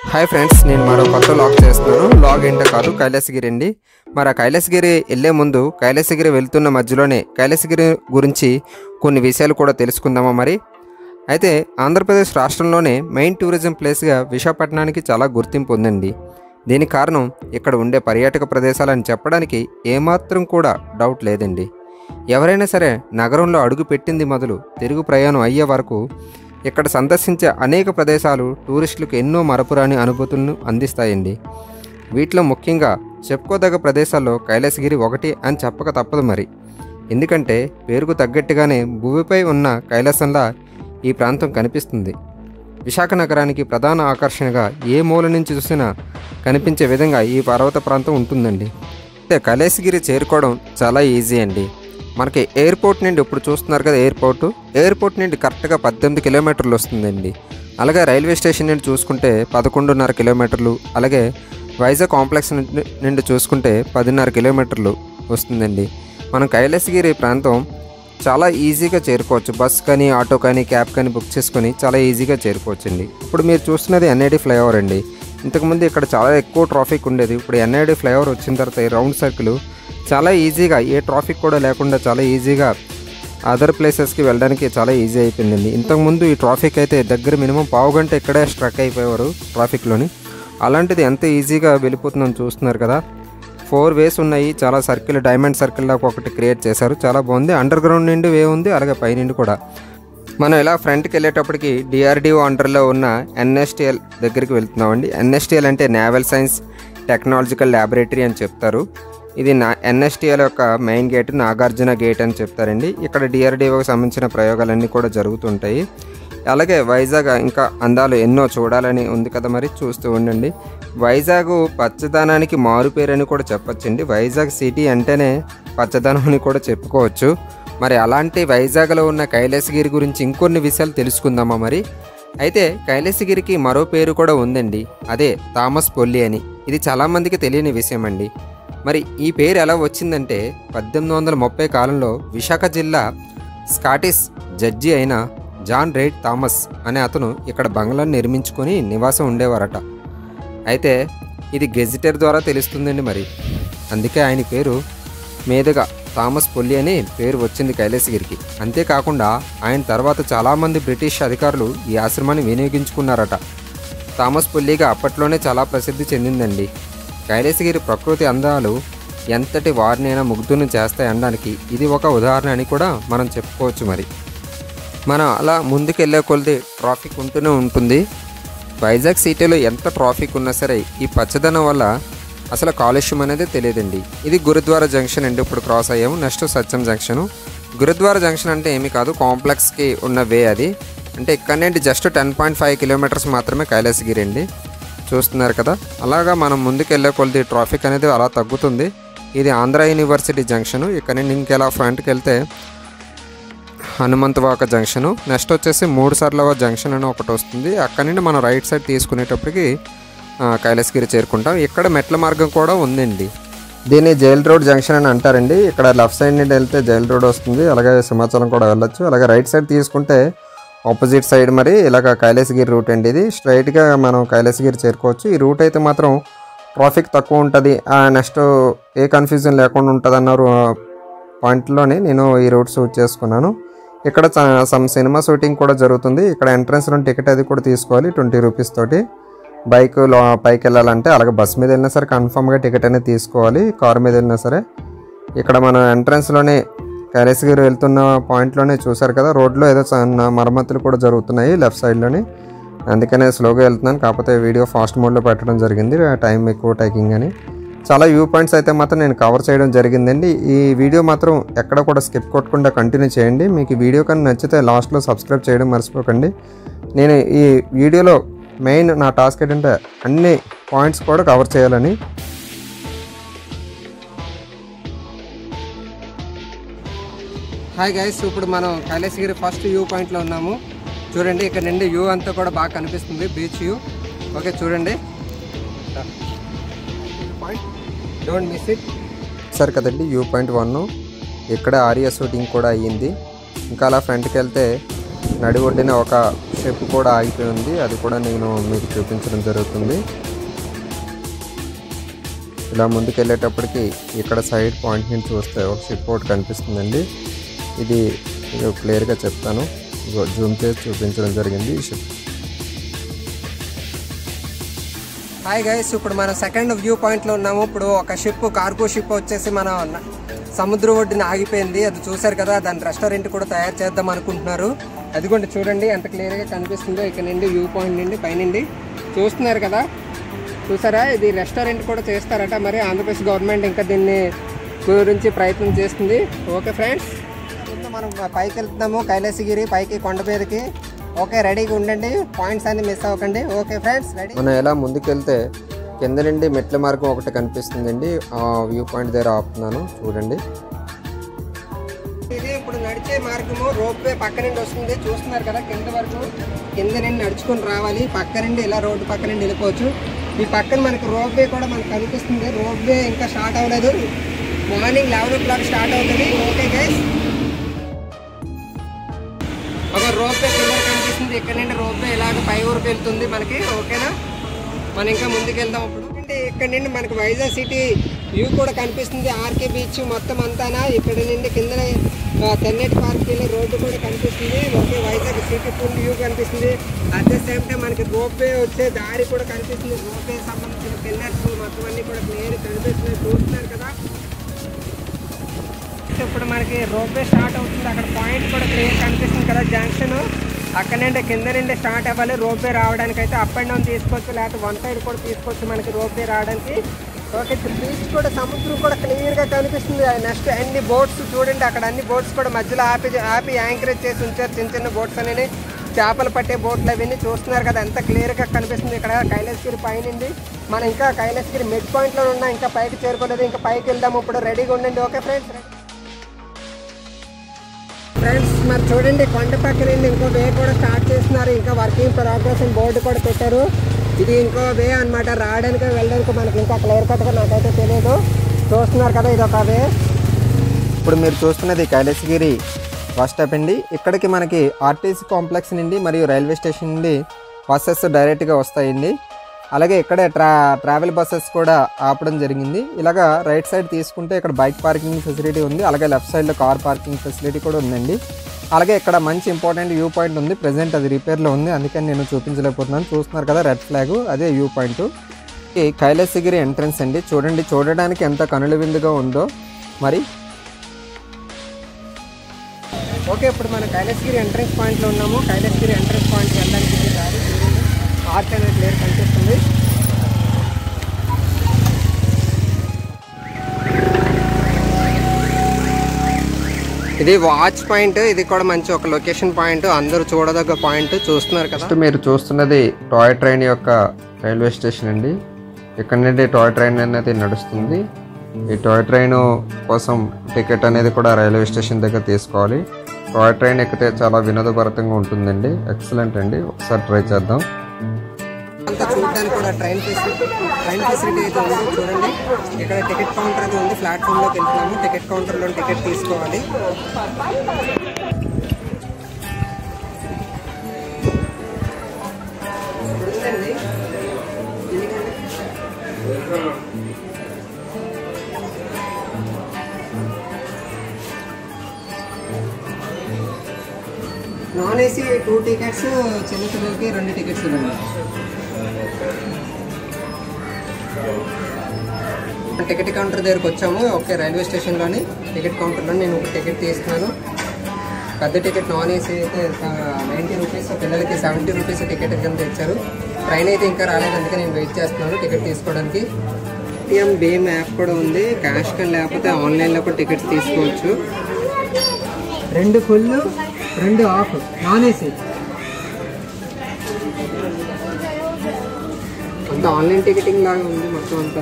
Hi friends నేను మరో కొత్త లాగ్ చేస్తున్నాను లాగ్ ఏంటో కాదు కైలాసగిరి అండి మరి ఆ కైలాసగిరి వెళ్ళే ముందు కైలాసగిరి వెళ్తున్న మధ్యలోనే కైలాసగిరి గురించి కొన్ని విషయాలు కూడా తెలుసుకుందామా మరి అయితే ఆంధ్రప్రదేశ్ రాష్ట్రంలోనే మెయిన్ టూరిజం ప్లేస్గా విశాఖపట్నానికి చాలా గుర్తింపు ఉందండి దీనికి కారణం ఇక్కడ ఉండే పర్యాటక ప్రదేశాలని చెప్పడానికి ఏమాత్రం కూడా డౌట్ లేదండి ఎవరైనా సరే నగరంలో అడుగు పెట్టింది మొదలు తిరుగు ప్రయాణం అయ్యే వరకు ఇక్కడ సందర్శించే అనేక ప్రదేశాలు టూరిస్టులకు ఎన్నో మరపురాని అనుభూతులను అందిస్తాయండి వీటిలో ముఖ్యంగా చెప్పుకోదగ్గ ప్రదేశాల్లో కైలాసగిరి ఒకటి అని చెప్పక తప్పదు మరి ఎందుకంటే పేరుకు తగ్గట్టుగానే భూమిపై ఉన్న కైలాసంలా ఈ ప్రాంతం కనిపిస్తుంది విశాఖ నగరానికి ప్రధాన ఆకర్షణగా ఏ మూల నుంచి చూసినా కనిపించే విధంగా ఈ పర్వత ప్రాంతం ఉంటుందండి అయితే కైలాసగిరి చేరుకోవడం చాలా ఈజీ అండి మనకి ఎయిర్పోర్ట్ నుండి ఇప్పుడు చూస్తున్నారు కదా ఎయిర్పోర్ట్ ఎయిర్పోర్ట్ నుండి కరెక్ట్గా పద్దెనిమిది కిలోమీటర్లు వస్తుందండి అలాగే రైల్వే స్టేషన్ నుండి చూసుకుంటే పదకొండున్నర కిలోమీటర్లు అలాగే వైజాగ్ కాంప్లెక్స్ నుండి నుండి చూసుకుంటే పదిన్నర కిలోమీటర్లు వస్తుందండి మనం కైలాసగిరి ప్రాంతం చాలా ఈజీగా చేరుకోవచ్చు బస్ కానీ ఆటో కానీ క్యాబ్ కానీ బుక్ చేసుకొని చాలా ఈజీగా చేరుకోవచ్చండి ఇప్పుడు మీరు చూస్తున్నది ఎన్ఐడి ఫ్లైఓవర్ అండి ఇంతకుముందు ఇక్కడ చాలా ఎక్కువ ట్రాఫిక్ ఉండేది ఇప్పుడు ఎన్ఐడి ఫ్లైఓవర్ వచ్చిన తర్వాత ఈ రౌండ్ సర్కిల్ చాలా ఈజీగా ఏ ట్రాఫిక్ కూడా లేకుండా చాలా ఈజీగా అదర్ ప్లేసెస్కి వెళ్ళడానికి చాలా ఈజీ అయిపోయిందండి ఇంతకుముందు ఈ ట్రాఫిక్ అయితే దగ్గర మినిమం పావు గంట ఇక్కడే స్ట్రక్ అయిపోయేవారు ట్రాఫిక్లోని అలాంటిది ఎంత ఈజీగా వెళ్ళిపోతుందని చూస్తున్నారు కదా ఫోర్ వేస్ ఉన్నాయి చాలా సర్కిల్ డైమండ్ సర్కిల్ లాగా ఒకటి క్రియేట్ చేశారు చాలా బాగుంది అండర్ గ్రౌండ్ నుండి వే ఉంది అలాగే పైనుండి కూడా మనం ఇలా ఫ్రంట్కి వెళ్ళేటప్పటికి డిఆర్డిఓ అండర్లో ఉన్న ఎన్ఎస్టిఎల్ దగ్గరికి వెళ్తున్నామండి ఎన్ఎస్టిఎల్ అంటే నేవల్ సైన్స్ టెక్నాలజికల్ ల్యాబొరేటరీ అని చెప్తారు ఇది నా ఎన్ఎస్టిఎల్ యొక్క మెయిన్ గేట్ నాగార్జున గేట్ అని చెప్తారండి ఇక్కడ డిఆర్డిఓకి సంబంధించిన ప్రయోగాలన్నీ కూడా జరుగుతుంటాయి అలాగే వైజాగ్ ఇంకా అందాలు ఎన్నో చూడాలని ఉంది కదా మరి చూస్తూ ఉండండి వైజాగ్ పచ్చదనానికి మారుపేరని కూడా చెప్పొచ్చండి వైజాగ్ సిటీ అంటేనే పచ్చదనం అని కూడా చెప్పుకోవచ్చు మరి అలాంటి వైజాగ్లో ఉన్న కైలాసగిరి గురించి ఇంకొన్ని విషయాలు తెలుసుకుందామా మరి అయితే కైలాసగిరికి మరో పేరు కూడా ఉందండి అదే థామస్ పొల్లి అని ఇది చాలామందికి తెలియని విషయం అండి మరి ఈ పేరు ఎలా వచ్చిందంటే పద్దెనిమిది వందల ముప్పై కాలంలో విశాఖ జిల్లా స్కాటిష్ జడ్జి అయిన జాన్ రైట్ థామస్ అనే అతను ఇక్కడ బంగ్లాను నిర్మించుకొని నివాసం ఉండేవారట అయితే ఇది గెజిటర్ ద్వారా తెలుస్తుందండి మరి అందుకే ఆయన పేరు మీదుగా థామస్ పొల్లి అని పేరు వచ్చింది కైలాసగిరికి అంతేకాకుండా ఆయన తర్వాత చాలామంది బ్రిటిష్ అధికారులు ఈ ఆశ్రమాన్ని వినియోగించుకున్నారట థామస్ పొల్లిగా అప్పట్లోనే చాలా ప్రసిద్ధి చెందిందండి కైలాసగిరి ప్రకృతి అందాలు ఎంతటి వారినైనా ముగ్ధును చేస్తాయి అనడానికి ఇది ఒక ఉదాహరణ అని కూడా మనం చెప్పుకోవచ్చు మరి మనం అలా ముందుకెళ్ళే కొలది ట్రాఫిక్ ఉంటూనే ఉంటుంది వైజాగ్ సిటీలో ఎంత ట్రాఫిక్ ఉన్నా సరే ఈ పచ్చదనం వల్ల అసలు కాలుష్యం అనేది తెలియదండి ఇది గురుద్వారా జంక్షన్ అండి ఇప్పుడు క్రాస్ అయ్యాము next Satyam junction Gurudwara junction అంటే ఏమీ కాదు కాంప్లెక్స్కి ఉన్న వే అది అంటే ఇక్కడ నుండి just ten point five kilometres మాత్రమే కైలాసగిరి అండి చూస్తున్నారు కదా అలాగా మనం ముందుకెళ్ళే కొలది ట్రాఫిక్ అనేది అలా తగ్గుతుంది ఇది ఆంధ్ర యూనివర్సిటీ జంక్షన్ ఇక్కడ నుండి ఇంకెలా ఫ్రంట్కి వెళ్తే హనుమంతవాక జంక్షను నెక్స్ట్ వచ్చేసి మూడు సార్లవ జంక్షన్ అని ఒకటి వస్తుంది అక్కడ నుండి మనం రైట్ సైడ్ తీసుకునేటప్పటికి ఆ, కైలాసగిరి చేరుకుంటాం ఇక్కడ మెట్ల మార్గం కూడా ఉందండి దీన్ని జైల్ రోడ్ జంక్షన్ అని అంటారండి ఇక్కడ లెఫ్ట్ సైడ్ నుండి వెళ్తే జైల్ రోడ్ వస్తుంది అలాగే సింహాచలం కూడా వెళ్ళొచ్చు అలాగే రైట్ సైడ్ తీసుకుంటే ఆపోజిట్ సైడ్ మరి ఇలాగ కైలాసగిరి రూట్ అండి ఇది స్ట్రైట్గా మనం కైలాసగిరి చేరుకోవచ్చు ఈ రూట్ అయితే మాత్రం ట్రాఫిక్ తక్కువ ఉంటుంది నెక్స్ట్ ఏ కన్ఫ్యూజన్ లేకుండా ఉంటుంది అన్నారు పాయింట్లోనే నేను ఈ రూట్ షూట్ చేసుకున్నాను ఇక్కడ సమ్ సినిమా షూటింగ్ కూడా జరుగుతుంది ఇక్కడ ఎంట్రన్స్లో టికెట్ అది కూడా తీసుకోవాలి ట్వంటీ రూపీస్ తోటి బైక్ లో పైకి వెళ్ళాలంటే అలాగే బస్ మీద వెళ్ళినా సరే కన్ఫామ్గా టికెట్ అనేది తీసుకోవాలి కార్ మీద వెళ్ళినా సరే ఇక్కడ మన ఎంట్రన్స్లోనే కైలాసగిరి వెళ్తున్న పాయింట్లోనే చూసారు కదా రోడ్లో ఏదో చిన్న మరమ్మతులు కూడా జరుగుతున్నాయి లెఫ్ట్ సైడ్లోని అందుకనే స్లోగా వెళ్తున్నాను కాకపోతే వీడియో ఫాస్ట్ మోడ్లో పెట్టడం జరిగింది టైం ఎక్కువ టేకింగ్ అని చాలా వ్యూ పాయింట్స్ అయితే మాత్రం నేను కవర్ చేయడం జరిగిందండి ఈ వీడియో మాత్రం ఎక్కడ కూడా స్కిప్ కొట్టకుండా కంటిన్యూ చేయండి మీకు ఈ వీడియో కానీ నచ్చితే లాస్ట్లో సబ్స్క్రైబ్ చేయడం మర్చిపోకండి నేను ఈ వీడియోలో మెయిన్ నా టాస్క్ ఏంటంటే అన్ని పాయింట్స్ కూడా కవర్ చేయాలని హాయ్ గైస్ ఇప్పుడు మనం కైలాసగిరి ఫస్ట్ వ్యూ పాయింట్లో ఉన్నాము చూడండి ఇక్కడ నుండి వ్యూ అంతా కూడా బాగా కనిపిస్తుంది బీచ్ వ్యూ ఓకే చూడండి డోంట్ మిస్ ఇట్ సరే కదండి వ్యూ పాయింట్ వన్ ఇక్కడ ఆర్యా షూటింగ్ కూడా అయ్యింది ఇంకా అలా ఫ్రంట్కి వెళ్తే నడి ఒడ్డిన ఒక షిప్ కూడా ఆగిపోయి ఉంది అది కూడా నేను మీకు చూపించడం జరుగుతుంది ఇలా ముందుకు వెళ్ళేటప్పటికి ఇక్కడ సైడ్ పాయింట్ నుంచి చూస్తే ఒక షిప్ ఒకటి కనిపిస్తుందండి ఇది ఇక క్లియర్గా చెప్తాను ఇగో జూమ్ చేసి చూపించడం జరిగింది ఈ షిప్ హాయ్ గైస్ ఇప్పుడు మనం సెకండ్ వ్యూ పాయింట్లో ఉన్నాము ఇప్పుడు ఒక షిప్ కార్గో షిప్ వచ్చేసి మన న- సముద్రం ఒడ్డున ఆగిపోయింది అది చూశారు కదా దాని రెస్టారెంట్ కూడా తయారు చేద్దాం అనుకుంటున్నారు అదిగోండి చూడండి ఎంత క్లియర్గా కనిపిస్తుందో ఇక్కడ నుండి వ్యూ పాయింట్ నుండి పైనుండి చూస్తున్నారు కదా చూసారా ఇది రెస్టారెంట్ కూడా చేస్తారట మరి ఆంధ్రప్రదేశ్ గవర్నమెంట్ ఇంకా దీన్ని గురించి ప్రయత్నం చేస్తుంది ఓకే ఫ్రెండ్స్ మనం పైకి వెళ్తున్నాము కైలాసగిరి పైకి కొండ మీదకి ఓకే రెడీగా ఉండండి పాయింట్స్ అన్ని మిస్ అవ్వకండి ఓకే ఫ్రెండ్స్ రెడీ మనం ఎలా ముందుకెళ్తే కింద నుండి మెట్ల మార్గం ఒకటి కనిపిస్తుందండి ఆ వ్యూ పాయింట్ దగ్గర ఆపుతున్నాను చూడండి ఇది ఇప్పుడు నడిచే మార్గము రోప్ వే పక్క నుండి వస్తుంది చూస్తున్నారు కదా కింద వరకు కింద నుండి నడుచుకొని రావాలి పక్క నుండి ఇలా రోడ్డు పక్క నుండి వెళ్ళిపోవచ్చు ఈ పక్కన మనకి రోప్ వే కూడా మనకు కనిపిస్తుంది రోప్ వే ఇంకా స్టార్ట్ అవ్వలేదు morning eleven o'clock start అవుతుంది ఓకే గైస్ ఒక రోప్ వే పిల్లర్ కనిపిస్తుంది ఇక్కడ నుండి రోప్ వే ఇలాగ పై ఊరికి వెళ్తుంది మనకి ఓకేనా మనం ఇంకా ముందుకు వెళ్దాం ఇప్పుడు అంటే ఇక్కడ నుండి మనకి వైజాగ్ సిటీ వ్యూ కూడా కనిపిస్తుంది ఆర్కే బీచ్ మొత్తం అంతానా ఇక్కడ నుండి కింద తెన్నటి పార్క్ వెళ్ళే రోడ్డు కూడా కనిపిస్తుంది okay Vizag city full view కనిపిస్తుంది అట్ ద సేమ్ టైం మనకి రోప్ వే వచ్చే దారి కూడా కనిపిస్తుంది రోప్ వే సంబంధించిన పిల్లర్స్ మొత్తం అన్ని కూడా క్లియర్ కనిపిస్తున్నాయి చూస్తున్నారు కదా ఇప్పుడు మనకి రోప్వే స్టార్ట్ అవుతుంది అక్కడ పాయింట్ కూడా క్లియర్ కనిపిస్తుంది కదా జంక్షన్ అక్కడ నుండి కింద నుండి స్టార్ట్ అవ్వాలి రోప్వే రావడానికి అయితే అప్ అండ్ డౌన్ తీసుకోవచ్చు లేకపోతే వన్ సైడ్ కూడా తీసుకోవచ్చు మనకి రోప్వే రావడానికి ఓకే బీచ్ కూడా సముద్రం కూడా క్లియర్గా కనిపిస్తుంది నెక్స్ట్ అన్ని బోట్స్ చూడండి అక్కడ అన్ని బోట్స్ కూడా మధ్యలో ఆపి ఆపి యాంకరేజ్ చేసి ఉంచారు చిన్న చిన్న బోట్స్ అనేవి చేపలు పట్టే బోట్లు అవన్నీ చూస్తున్నారు కదా ఎంత క్లియర్గా కనిపిస్తుంది ఇక్కడ కైలాసగిరి పైనుండి మనం ఇంకా కైలాసగిరి మిడ్ పాయింట్లో ఉన్నాం ఇంకా పైకి చేరుకోలేదు ఇంకా పైకి వెళ్దాము ఇప్పుడు రెడీగా ఉండండి ఓకే ఫ్రెండ్స్ ఫ్రెండ్స్ మరి చూడండి కొండ పక్కన ఇంకో వే కూడా స్టార్ట్ చేస్తున్నారు ఇంకా వర్కింగ్ ప్రోగ్రెస్ అని బోర్డు కూడా పెట్టారు ఇది ఇంకో వే అన్నమాట రావడానికి వెళ్ళడానికి మనకి ఇంకా క్లియర్ కట్గా నాకైతే తెలియదు చూస్తున్నారు కదా ఇది ఒక వే ఇప్పుడు మీరు చూస్తున్నది కైలాసగిరి బస్ స్టాప్ అండి ఇక్కడికి మనకి ఆర్టీసీ కాంప్లెక్స్ నుండి మరియు రైల్వే స్టేషన్ నుండి బస్సెస్ డైరెక్ట్గా వస్తాయండి అలాగే ఇక్కడే ట్రా ట్రావెల్ బస్సెస్ కూడా ఆపడం జరిగింది ఇలాగా రైట్ సైడ్ తీసుకుంటే ఇక్కడ బైక్ పార్కింగ్ ఫెసిలిటీ ఉంది అలాగే లెఫ్ట్ సైడ్లో కార్ పార్కింగ్ ఫెసిలిటీ కూడా ఉందండి అలాగే ఇక్కడ మంచి ఇంపార్టెంట్ వ్యూ పాయింట్ ఉంది ప్రజెంట్ అది రిపేర్లో ఉంది అందుకని నేను చూపించలేకపోతున్నాను చూస్తున్నారు కదా రెడ్ ఫ్లాగ్ అదే వ్యూ పాయింట్ ఈ కైలాసగిరి ఎంట్రన్స్ అండి చూడండి చూడడానికి ఎంత కనుల విందుగా ఉందో మరి ఓకే ఇప్పుడు మనం కైలాసగిరి ఎంట్రన్స్ పాయింట్లో ఉన్నాము కైలాసగిరి ఎంట్రన్స్ పాయింట్ వెళ్ళడానికి ఇది దారి చూడండి ఆర్చ్ అనేది క్లియర్ కనిపిస్తుంది ఇది వాచ్ పాయింట్ ఇది కూడా మంచి ఒక లొకేషన్ పాయింట్ అందరూ చూడదగ్గ పాయింట్ చూస్తున్నారు కదా మీరు చూస్తున్నది టాయ్ ట్రైన్ యొక్క రైల్వే స్టేషన్ అండి ఇక్కడ నుండి టాయ్ ట్రైన్ అనేది నడుస్తుంది ఈ టాయ్ ట్రైన్ కోసం టికెట్ అనేది కూడా రైల్వే స్టేషన్ దగ్గర తీసుకోవాలి టాయ్ ట్రైన్ ఎక్కితే చాలా వినోదభరితంగా ఉంటుందండి ఎక్సలెంట్ అండి ఒకసారి ట్రై చేద్దాం అంతా చూడడానికి కూడా ట్రైన్ ఫెసిలిటీ ట్రైన్ ఫెసిలిటీ అయితే ఉంది చూడండి ఇక్కడ టికెట్ కౌంటర్ అయితే ఉంది ప్లాట్ఫామ్లోకి వెళ్తున్నాము టికెట్ కౌంటర్లో టికెట్ తీసుకోవాలి ఇప్పుడు ఉందండి. ఎందుకంటే నాన్ ఏసీ టూ టికెట్స్ చిన్నపిల్లలకి రెండు టికెట్స్ ఇవ్వండి టికెట్ కౌంటర్ దగ్గరకు వచ్చాము ఓకే రైల్వే స్టేషన్లోని టికెట్ కౌంటర్లో నేను ఒక టికెట్ తీసుకున్నాను పెద్ద టికెట్ నాన్ ఏసీ అయితే నైంటీ రూపీస్ పిల్లలకి సెవెంటీ రూపీస్ టికెట్ కింద ఇచ్చారు ట్రైన్ అయితే ఇంకా రాలేదు అందుకే నేను వెయిట్ చేస్తున్నాను టికెట్ తీసుకోవడానికి పేటిఎం భీమ్ యాప్ కూడా ఉంది క్యాష్ కానీ లేకపోతే ఆన్లైన్లో కూడా టికెట్స్ తీసుకోవచ్చు రెండు ఫుల్ రెండు ఆఫ్ నాన్ ఏసీ అంత ఆన్లైన్ టికెటింగ్ లాగా ఉంది మొత్తం అంతా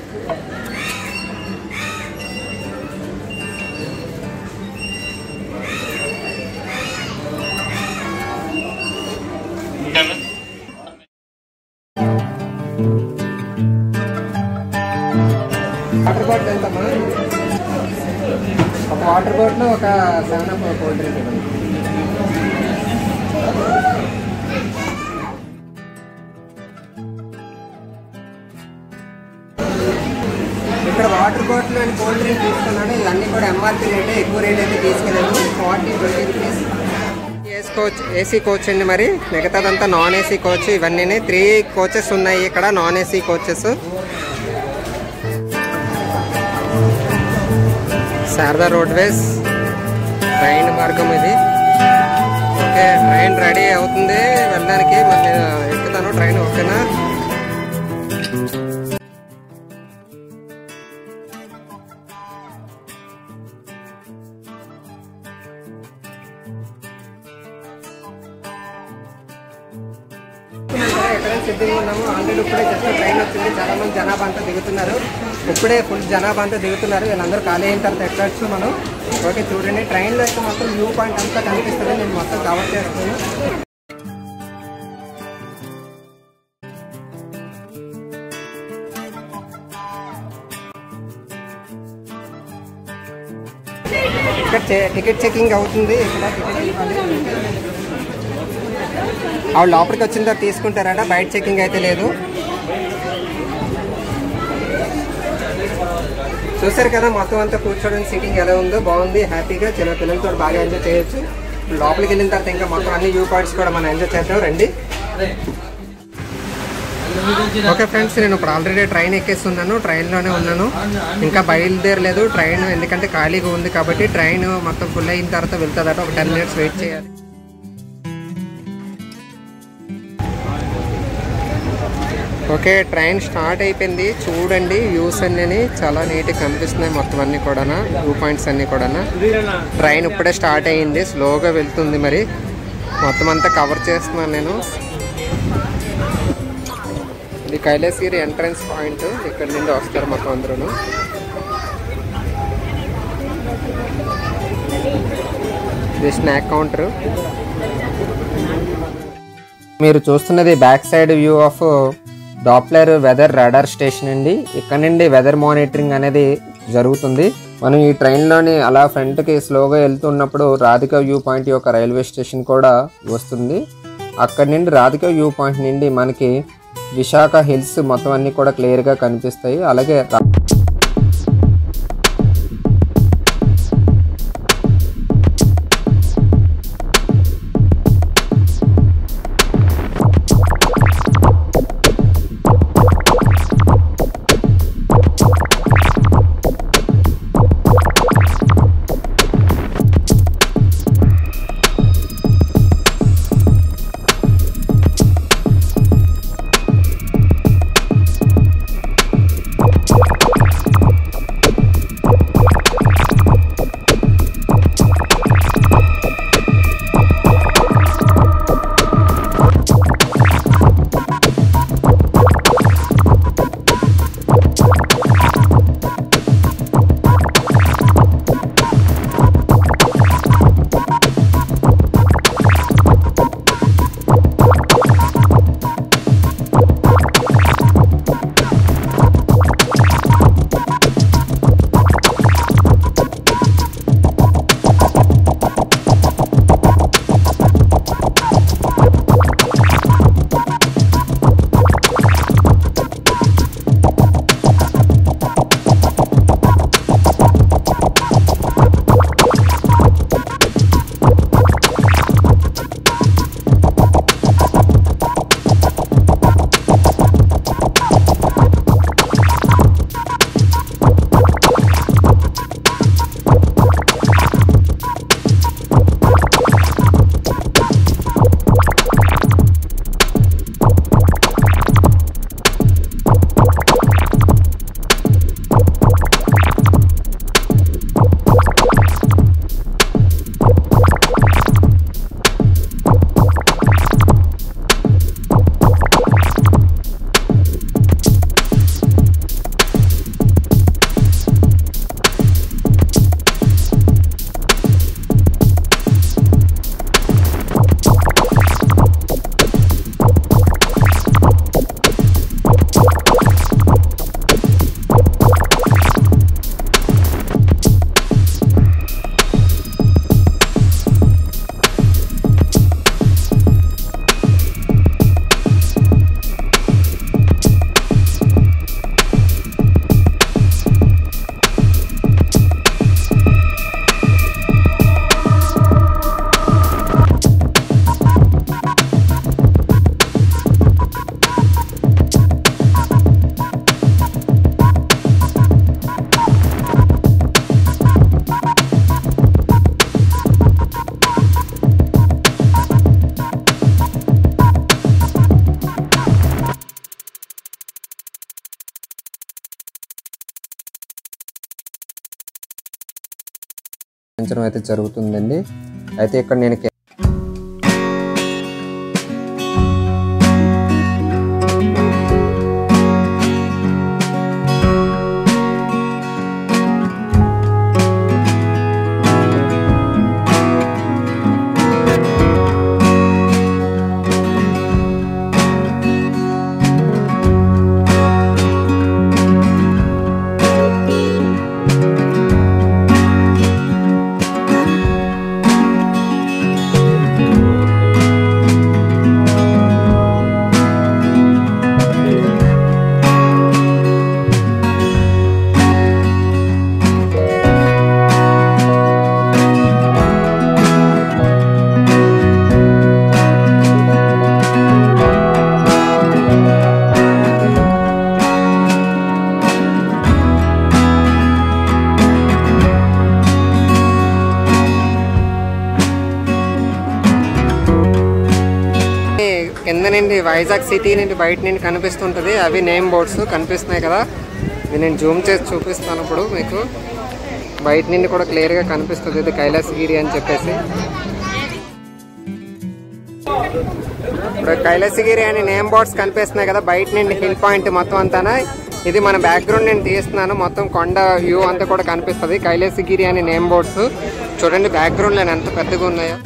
వాటర్ బాటిల్ ఎంతమ్మా ఒక వాటర్ బాటిల్ ఒక సెవెన్ అప్ కోల్డ్ డ్రింక్ ఇవ్వండి ఇక్కడ water bottle and cool drink తీసుకున్నాను ఇవన్నీ కూడా ఎంఆర్పీ రేటే ఎక్కువ రేట్ అయితే తీసుకెళ్ళాను forty twenty rupees AC coach AC coach అండి మరి మిగతాదంతా నాన్ ఏసీ కోచ్ ఇవన్నీ త్రీ కోచెస్ ఉన్నాయి ఇక్కడ non AC coaches Sharada roadways train మార్గం ఇది ఓకే ట్రైన్ రెడీ అవుతుంది వెళ్ళడానికి మరి నేను ఎక్కుతాను ట్రైన్ ఓకేనా ఎక్కడైనా సిద్ధంగా ఉన్నాము ఆల్రెడీ ఇప్పుడే జస్ట్ ట్రైన్ వచ్చింది చాలా మంది జనాభా అంతా దిగుతున్నారు ఇప్పుడే ఫుల్ జనాభా అంతా దిగుతున్నారు వీళ్ళందరూ ఖాళీ అయిన తర్వాత ఎక్కడచ్చు మనం ఓకే చూడండి ట్రైన్లో అయితే మొత్తం వ్యూ పాయింట్ అంతా కనిపిస్తుంది నేను మొత్తం కవర్ చేస్తాను ఇక్కడ చె- టికెట్ చెకింగ్ అవుతుంది ఇక్కడ టికెట్ ఇవ్వాలి ఆవిడ లోపలికి వచ్చిన తర్వాత తీసుకుంటారట బయట చెకింగ్ అయితే లేదు చూసారు కదా మొత్తం అంతా కూర్చోడానికి సీటింగ్ ఎలా ఉందో బాగుంది హ్యాపీగా చిన్న పిల్లలతో బాగా ఎంజాయ్ చేయొచ్చు లోపలికి వెళ్ళిన తర్వాత ఇంకా మొత్తం అన్ని వ్యూ పాయింట్స్ కూడా మనం ఎంజాయ్ చేద్దాం రండి ఓకే ఫ్రెండ్స్ నేను ఇప్పుడు ఆల్రెడీ ట్రైన్ ఎక్కేస్తున్నాను ట్రైన్లోనే ఉన్నాను ఇంకా బయలుదేరలేదు ట్రైన్ ఎందుకంటే ఖాళీగా ఉంది కాబట్టి ట్రైన్ మొత్తం ఫుల్ అయిన తర్వాత వెళ్తుందట ఒక టెన్ మినిట్స్ వెయిట్ చేయాలి ఓకే ట్రైన్ స్టార్ట్ అయిపోయింది చూడండి వ్యూస్ అన్నీ చాలా నీట్గా కనిపిస్తున్నాయి మొత్తం అన్నీ కూడా వ్యూ పాయింట్స్ అన్నీ కూడా ట్రైన్ ఇప్పుడే స్టార్ట్ అయ్యింది స్లోగా వెళ్తుంది మరి మొత్తం అంతా కవర్ చేస్తున్నాను నేను ఇది కైలాసగిరి ఎంట్రన్స్ పాయింట్ ఇక్కడ నుండి వస్తారు మొత్తం అందరూ ఇది స్నాక్ కౌంటర్ మీరు చూస్తున్నది back side view of Doppler weather radar station అండి ఇక్కడ నుండి వెదర్ మానిటరింగ్ అనేది జరుగుతుంది మనం ఈ ట్రైన్లోని అలా ఫ్రంట్కి స్లోగా వెళ్తున్నప్పుడు రాధిక వ్యూ పాయింట్ యొక్క రైల్వే స్టేషన్ కూడా వస్తుంది అక్కడ నుండి రాధిక వ్యూ పాయింట్ నుండి మనకి విశాఖ హిల్స్ మొత్తం అన్నీ కూడా క్లియర్గా కనిపిస్తాయి అలాగే రా- పెంచడం అయితే జరుగుతుందండి అయితే ఇక్కడ నేను కే- కింద నుండి వైజాగ్ సిటీ నుండి బయట నుండి కనిపిస్తుంటుంది అవి నేమ్ బోర్డ్స్ కనిపిస్తున్నాయి కదా ఇది నేను జూమ్ చేసి చూపిస్తాను ఇప్పుడు మీకు బయట నుండి కూడా క్లియర్గా కనిపిస్తుంది ఇది కైలాసగిరి అని చెప్పేసి ఇప్పుడు కైలాసగిరి అని నేమ్ బోర్డ్స్ కనిపిస్తున్నాయి కదా బయట నుండి హిల్ పాయింట్ మొత్తం అంతా ఇది మన బ్యాక్గ్రౌండ్ నేను తీస్తున్నాను మొత్తం కొండ వ్యూ అంతా కూడా కనిపిస్తుంది కైలాసగిరి అని నేమ్ బోర్డ్స్ చూడండి బ్యాక్గ్రౌండ్ నేను ఎంత పెద్దగా ఉన్నాయో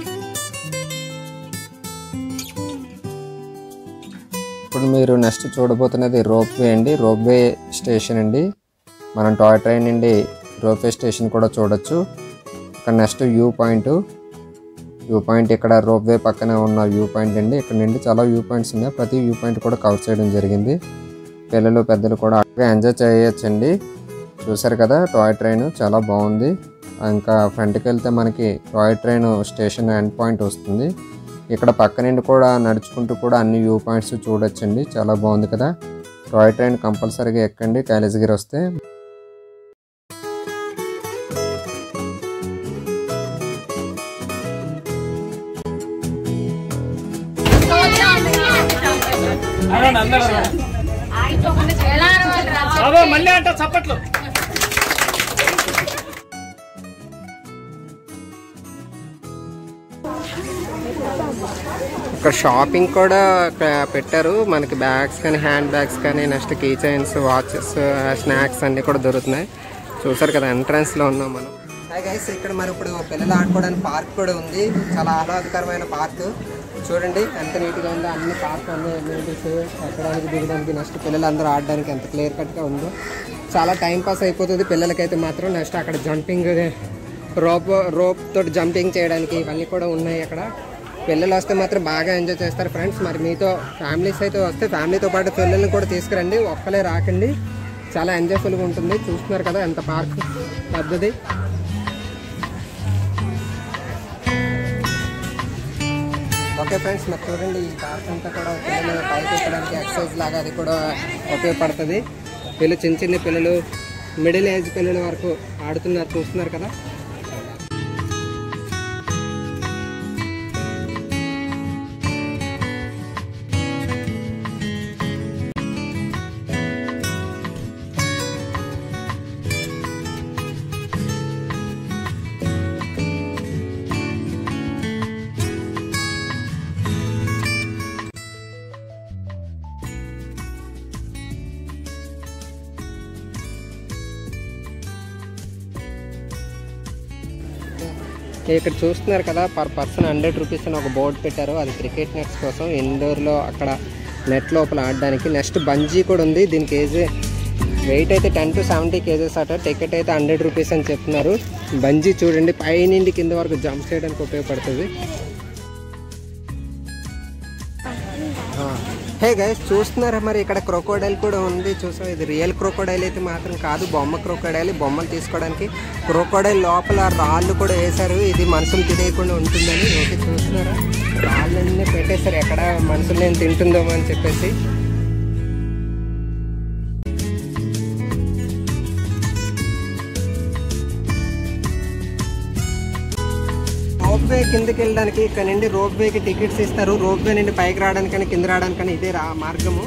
ఇప్పుడు మీరు నెక్స్ట్ చూడబోతున్నది రోప్ వే అండి రోప్ వే స్టేషన్ అండి మనం టాయ్ ట్రైన్ నుండి రోప్ వే స్టేషన్ కూడా చూడొచ్చు ఇక్కడ next view point view point ఇక్కడ రోప్ వే పక్కనే ఉన్న వ్యూ పాయింట్ అండి ఇక్కడ నుండి చాలా వ్యూ పాయింట్స్ ఉన్నాయి ప్రతి వ్యూ పాయింట్ కూడా కవర్ చేయడం జరిగింది పిల్లలు పెద్దలు కూడా అక్కడ ఎంజాయ్ చేయొచ్చండి చూసారు కదా టాయ్ ట్రైన్ చాలా బాగుంది ఇంకా ఫ్రంట్కి వెళ్తే మనకి toy train station end point వస్తుంది ఇక్కడ పక్క నుండి కూడా నడుచుకుంటూ కూడా అన్ని వ్యూ పాయింట్స్ చూడొచ్చండి చాలా బాగుంది కదా టాయ్ ట్రైన్ కంపల్సరీగా ఎక్కండి కైలాసగిరి వస్తే బాబా మళ్ళీ అంట చప్పట్లు ఇక్కడ షాపింగ్ కూడా ఇక్కడ పెట్టారు మనకి బ్యాగ్స్ కానీ హ్యాండ్ బ్యాగ్స్ కానీ next key chains watches snacks అన్నీ కూడా దొరుకుతున్నాయి చూసారు కదా ఎంట్రన్స్ లో ఉన్నాం మనం హాయ్ గైస్ ఇక్కడ మరి ఇప్పుడు పిల్లలు ఆడుకోవడానికి పార్క్ కూడా ఉంది చాలా ఆహ్లాదకరమైన పార్క్ చూడండి ఎంత నీట్గా ఉందో అన్ని పార్క్ అన్ని అమ్యూనిటీస్ ఎక్కడానికి దిగడానికి నెక్స్ట్ పిల్లలు అందరూ ఆడడానికి ఎంత క్లియర్ కట్గా ఉందో చాలా టైం పాస్ అయిపోతుంది పిల్లలకైతే మాత్రం నెక్స్ట్ అక్కడ జంపింగ్ రోప్ రోప్ తోటి జంపింగ్ చేయడానికి ఇవన్నీ కూడా ఉన్నాయి అక్కడ పిల్లలు వస్తే మాత్రం బాగా ఎంజాయ్ చేస్తారు ఫ్రెండ్స్ మరి మీతో ఫ్యామిలీస్ అయితే వస్తే ఫ్యామిలీతో పాటు పిల్లల్ని కూడా తీసుకురండి ఒక్కలే రాకండి చాలా ఎంజాయ్ఫుల్గా ఉంటుంది చూస్తున్నారు కదా ఎంత పార్క్ పెద్దది ఓకే ఫ్రెండ్స్ మరి చూడండి ఈ పార్క్ అంతా కూడా పిల్లలు పైకి ఎక్కడానికి ఎక్సర్సైజ్ లాగా అది కూడా ఉపయోగపడుతుంది పిల్లలు చిన్న చిన్న పిల్లలు మిడిల్ ఏజ్ పిల్లల వరకు ఆడుతున్నారు చూస్తున్నారు కదా ఇక్కడ చూస్తున్నారు కదా పర్ పర్సన్ హండ్రెడ్ రూపీస్ అని ఒక బోర్డు పెట్టారు అది క్రికెట్ నెట్స్ కోసం ఇండోర్లో అక్కడ నెట్ లోపల ఆడడానికి నెక్స్ట్ బంజీ కూడా ఉంది దీనికి ఏజ్ వెయిట్ అయితే టెన్ టు సెవెంటీ కేజెస్ అట టికెట్ అయితే హండ్రెడ్ రూపీస్ అని చెప్తున్నారు బంజీ చూడండి పైనుండి కింద వరకు జంప్ చేయడానికి ఉపయోగపడుతుంది హే గైస్ చూస్తున్నారా మరి ఇక్కడ క్రోకోడైల్ కూడా ఉంది చూసాం ఇది రియల్ క్రోకోడైల్ అయితే మాత్రం కాదు బొమ్మ క్రోకోడైల్ బొమ్మలు తీసుకోవడానికి క్రోకోడైల్ లోపల రాళ్ళు కూడా వేశారు ఇది మనుషులు తినేయకుండా ఉంటుందని ఓకే చూస్తున్నారా రాళ్ళన్నీ పెట్టేశారు ఎక్కడ మనుషులు నేను తింటుందో అని చెప్పేసి రోప్ వే కిందకి వెళ్ళడానికి ఇక్కడ నుండి రోప్ వేకి టికెట్స్ ఇస్తారు రోప్ వే నుండి పైకి రావడానికని కింద రావడానికని ఇదే రా మార్గము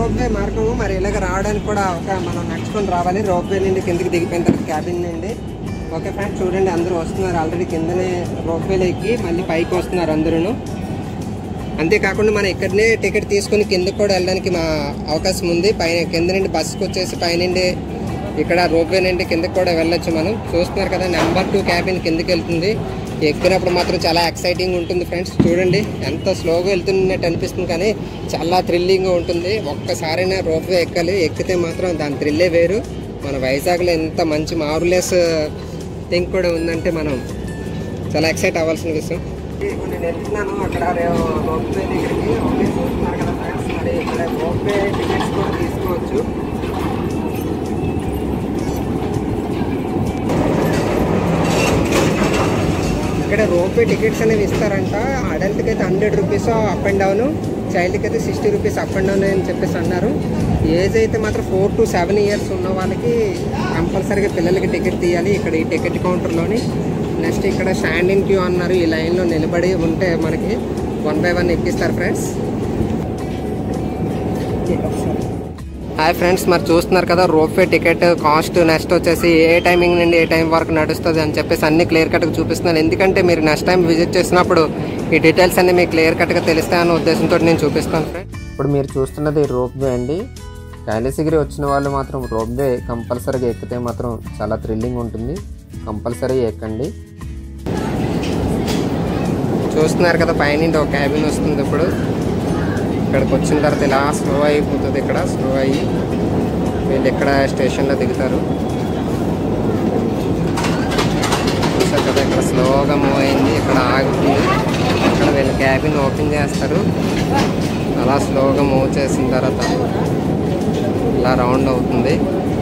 రోప్వే మార్గము మరి ఇలాగ రావడానికి కూడా ఒక మనం నడుచుకొని రావాలి రోప్వే నుండి కిందకి దిగిపోయిన తర్వాత క్యాబిన్ నుండి ఓకే ఫ్రెండ్స్ చూడండి అందరూ వస్తున్నారు ఆల్రెడీ కిందనే రోప్వేలో ఎక్కి మళ్ళీ పైకి వస్తున్నారు అందరూ అంతేకాకుండా మనం ఇక్కడనే టికెట్ తీసుకుని కిందకి కూడా వెళ్ళడానికి మా అవకాశం ఉంది పైన కింద నుండి బస్సుకి వచ్చేసి పైనుండి ఇక్కడ రోప్వే నుండి కిందకి కూడా వెళ్ళొచ్చు మనం చూస్తున్నారు కదా నెంబర్ టూ క్యాబిన్ కిందకి వెళ్తుంది ఎక్కినప్పుడు మాత్రం చాలా ఎక్సైటింగ్ ఉంటుంది ఫ్రెండ్స్ చూడండి ఎంత స్లోగా వెళ్తున్నట్టు అనిపిస్తుంది కానీ చాలా థ్రిల్లింగ్గా ఉంటుంది ఒక్కసారైనా రోప్వే ఎక్కాలి ఎక్కితే మాత్రం దాని థ్రిల్లే వేరు మన వైజాగ్లో ఎంత మంచి మారులెస్ థింగ్ కూడా ఉందంటే మనం చాలా ఎక్సైట్ అవ్వాల్సిన విషయం ఇప్పుడు నేను వెళ్తున్నాను అక్కడ రోప్వే దగ్గరికి ఓకే చూస్తున్నారు కదా ఫ్రెండ్స్ మరి ఇక్కడ రోప్వే టికెట్స్ కూడా తీసుకోవచ్చు ఇక్కడ రోప్వే టికెట్స్ అనేవి ఇస్తారంట అడల్ట్కి అయితే hundred rupees up and down చైల్డ్కి అయితే sixty rupees up and down అని చెప్పేసి అన్నారు ఏజ్ అయితే మాత్రం ఫోర్ టు సెవెన్ ఇయర్స్ ఉన్న వాళ్ళకి కంపల్సరీగా పిల్లలకి టికెట్ తీయాలి ఇక్కడ ఈ టికెట్ కౌంటర్లోని నెక్స్ట్ ఇక్కడ స్టాండింగ్ క్యూ అన్నారు ఈ లైన్లో నిలబడి ఉంటే మనకి వన్ బై వన్ ఎక్కిస్తారు ఫ్రెండ్స్ హాయ్ ఫ్రెండ్స్ మరి చూస్తున్నారు కదా రోప్వే టికెట్ కాస్ట్ నెక్స్ట్ వచ్చేసి ఏ టైమింగ్ నుండి ఏ టైం వరకు నడుస్తుంది అని చెప్పేసి అన్ని క్లియర్ కట్గా చూపిస్తున్నాను ఎందుకంటే మీరు నెక్స్ట్ టైం విజిట్ చేసినప్పుడు ఈ డీటెయిల్స్ అన్ని మీకు క్లియర్ కట్గా తెలుస్తాయన్న ఉద్దేశంతో నేను చూపిస్తాను ఫ్రెండ్ ఇప్పుడు మీరు చూస్తున్నది రోప్వే అండి కైలాసగిరి వచ్చిన వాళ్ళు మాత్రం రోప్వే కంపల్సరీగా ఎక్కితే మాత్రం చాలా థ్రిల్లింగ్ ఉంటుంది కంపల్సరీ ఎక్కండి చూస్తున్నారు కదా పైనుండి ఒక క్యాబిన్ వస్తుంది ఇప్పుడు ఇక్కడికి వచ్చిన తర్వాత ఇలా స్లో అయిపోతుంది ఇక్కడ స్లో అయ్యి వీళ్ళు ఇక్కడ స్టేషన్లో దిగుతారు చూసారు కదా ఇక్కడ స్లోగా మూవ్ అయింది ఇక్కడ ఆగుతుంది ఇక్కడ వీళ్ళు క్యాబిన్ ఓపెన్ చేస్తారు అలా స్లోగా మూవ్ చేసిన తర్వాత ఇలా రౌండ్ అవుతుంది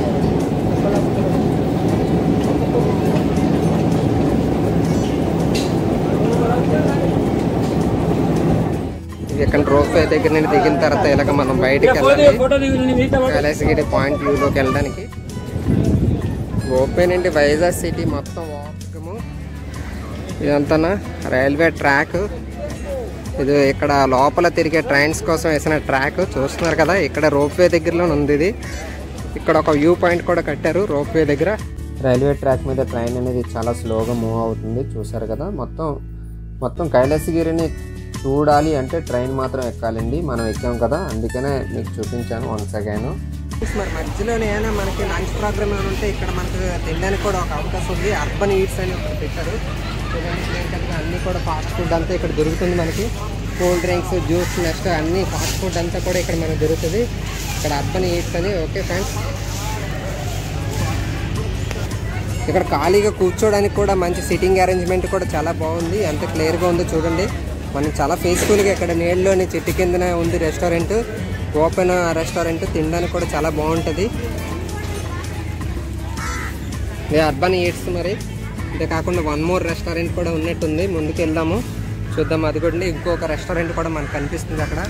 ఇది ఇక్కడ రోప్ దగ్గర నుండి దిగిన తర్వాత ఇలాగ మనం బయటికి వెళ్ళాలి కైలాసగిరి పాయింట్ వ్యూలోకి వెళ్ళడానికి రోపే నుండి వైజాగ్ సిటీ మొత్తం వాకము ఇదంతా రైల్వే ట్రాక్ ఇది ఇక్కడ లోపల తిరిగే ట్రైన్స్ కోసం వేసిన ట్రాక్ చూస్తున్నారు కదా ఇక్కడ రోప్వే దగ్గరలో ఉంది ఇది ఇక్కడ ఒక వ్యూ పాయింట్ కూడా కట్టారు రోప్వే దగ్గర రైల్వే ట్రాక్ మీద ట్రైన్ అనేది చాలా స్లోగా మూవ్ అవుతుంది చూసారు కదా మొత్తం మొత్తం కైలాసగిరిని చూడాలి అంటే ట్రైన్ మాత్రం ఎక్కాలండి మనం ఎక్కాం కదా అందుకనే మీకు చూపించాను వన్స్ అగైన్ మరి మధ్యలోనే ఏమైనా మనకి లంచ్ ప్రోగ్రామ్ ఏమైనా ఉంటే ఇక్కడ మనకు తినడానికి కూడా ఒక అవకాశం ఉంది అర్బన్ ఈట్స్ అని ఒకటి పెట్టారు చూడండి ఏంటంటే అన్నీ కూడా ఫాస్ట్ ఫుడ్ అంతా ఇక్కడ దొరుకుతుంది మనకి కూల్ డ్రింక్స్ జ్యూస్ నెక్స్ట్ అన్ని ఫాస్ట్ ఫుడ్ అంతా కూడా ఇక్కడ మనకు దొరుకుతుంది ఇక్కడ అర్బన్ ఈట్స్ అని ఓకే ఫ్రెండ్స్ ఇక్కడ ఖాళీగా కూర్చోడానికి కూడా మంచి సిట్టింగ్ అరేంజ్మెంట్ కూడా చాలా బాగుంది ఎంత క్లియర్గా ఉందో చూడండి మనం చాలా పీస్ఫుల్గా ఇక్కడ నీళ్ళలోని చెట్టు కిందనే ఉంది రెస్టారెంట్ ఓపెన్ రెస్టారెంట్ తినడానికి కూడా చాలా బాగుంటుంది ఇది అర్బన్ ఈట్స్ మరి అంతే కాకుండా వన్ మోర్ రెస్టారెంట్ కూడా ఉన్నట్టుంది ముందుకు వెళ్దాము చూద్దాం అది కూడా ఇంకొక రెస్టారెంట్ కూడా మనకు కనిపిస్తుంది అక్కడ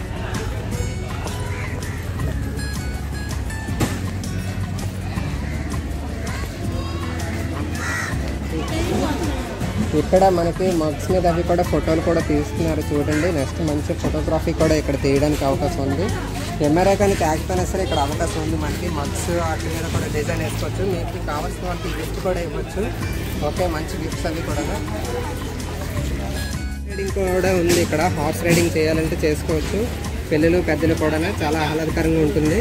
ఇక్కడ మనకి మగ్స్ మీద అవి కూడా ఫోటోలు కూడా తీస్తున్నారు చూడండి నెక్స్ట్ మంచి ఫోటోగ్రఫీ కూడా ఇక్కడ తీయడానికి అవకాశం ఉంది కెమెరా కానీ తేకపోయినా సరే ఇక్కడ అవకాశం ఉంది మనకి మగ్స్ వాటి మీద కూడా డిజైన్ వేసుకోవచ్చు మీకు కావాల్సిన వాళ్ళకి గిఫ్ట్ కూడా ఇవ్వచ్చు ఓకే మంచి గిఫ్ట్స్ అవి కూడా రైడింగ్ కూడా ఉంది ఇక్కడ హార్స్ రైడింగ్ చేయాలంటే చేసుకోవచ్చు పిల్లలు పెద్దలు కూడా చాలా ఆహ్లాదకరంగా ఉంటుంది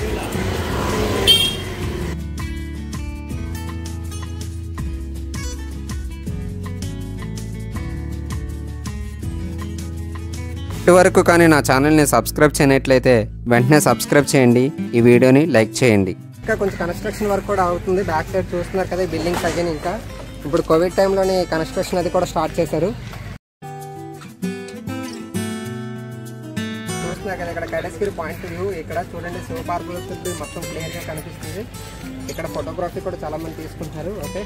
ఇటువరకు కానీ నా ఛానల్ని సబ్స్క్రైబ్ చేయనట్లయితే వెంటనే సబ్స్క్రైబ్ చేయండి ఈ వీడియోని లైక్ చేయండి ఇంకా కొంచెం కన్స్ట్రక్షన్ వర్క్ కూడా అవుతుంది బ్యాక్ సైడ్ చూస్తున్నారు కదా బిల్డింగ్స్ అయ్యాను ఇంకా ఇప్పుడు కోవిడ్ టైంలోని కన్స్ట్రక్షన్ అది కూడా స్టార్ట్ చేశారు చూస్తున్నారు కదా ఇక్కడ కైలాసగిరి పాయింట్ వ్యూ ఇక్కడ చూడండి శివ పార్క్ మొత్తం క్లియర్గా కనిపిస్తుంది ఇక్కడ ఫోటోగ్రఫీ కూడా చాలా మంది తీసుకుంటున్నారు ఓకే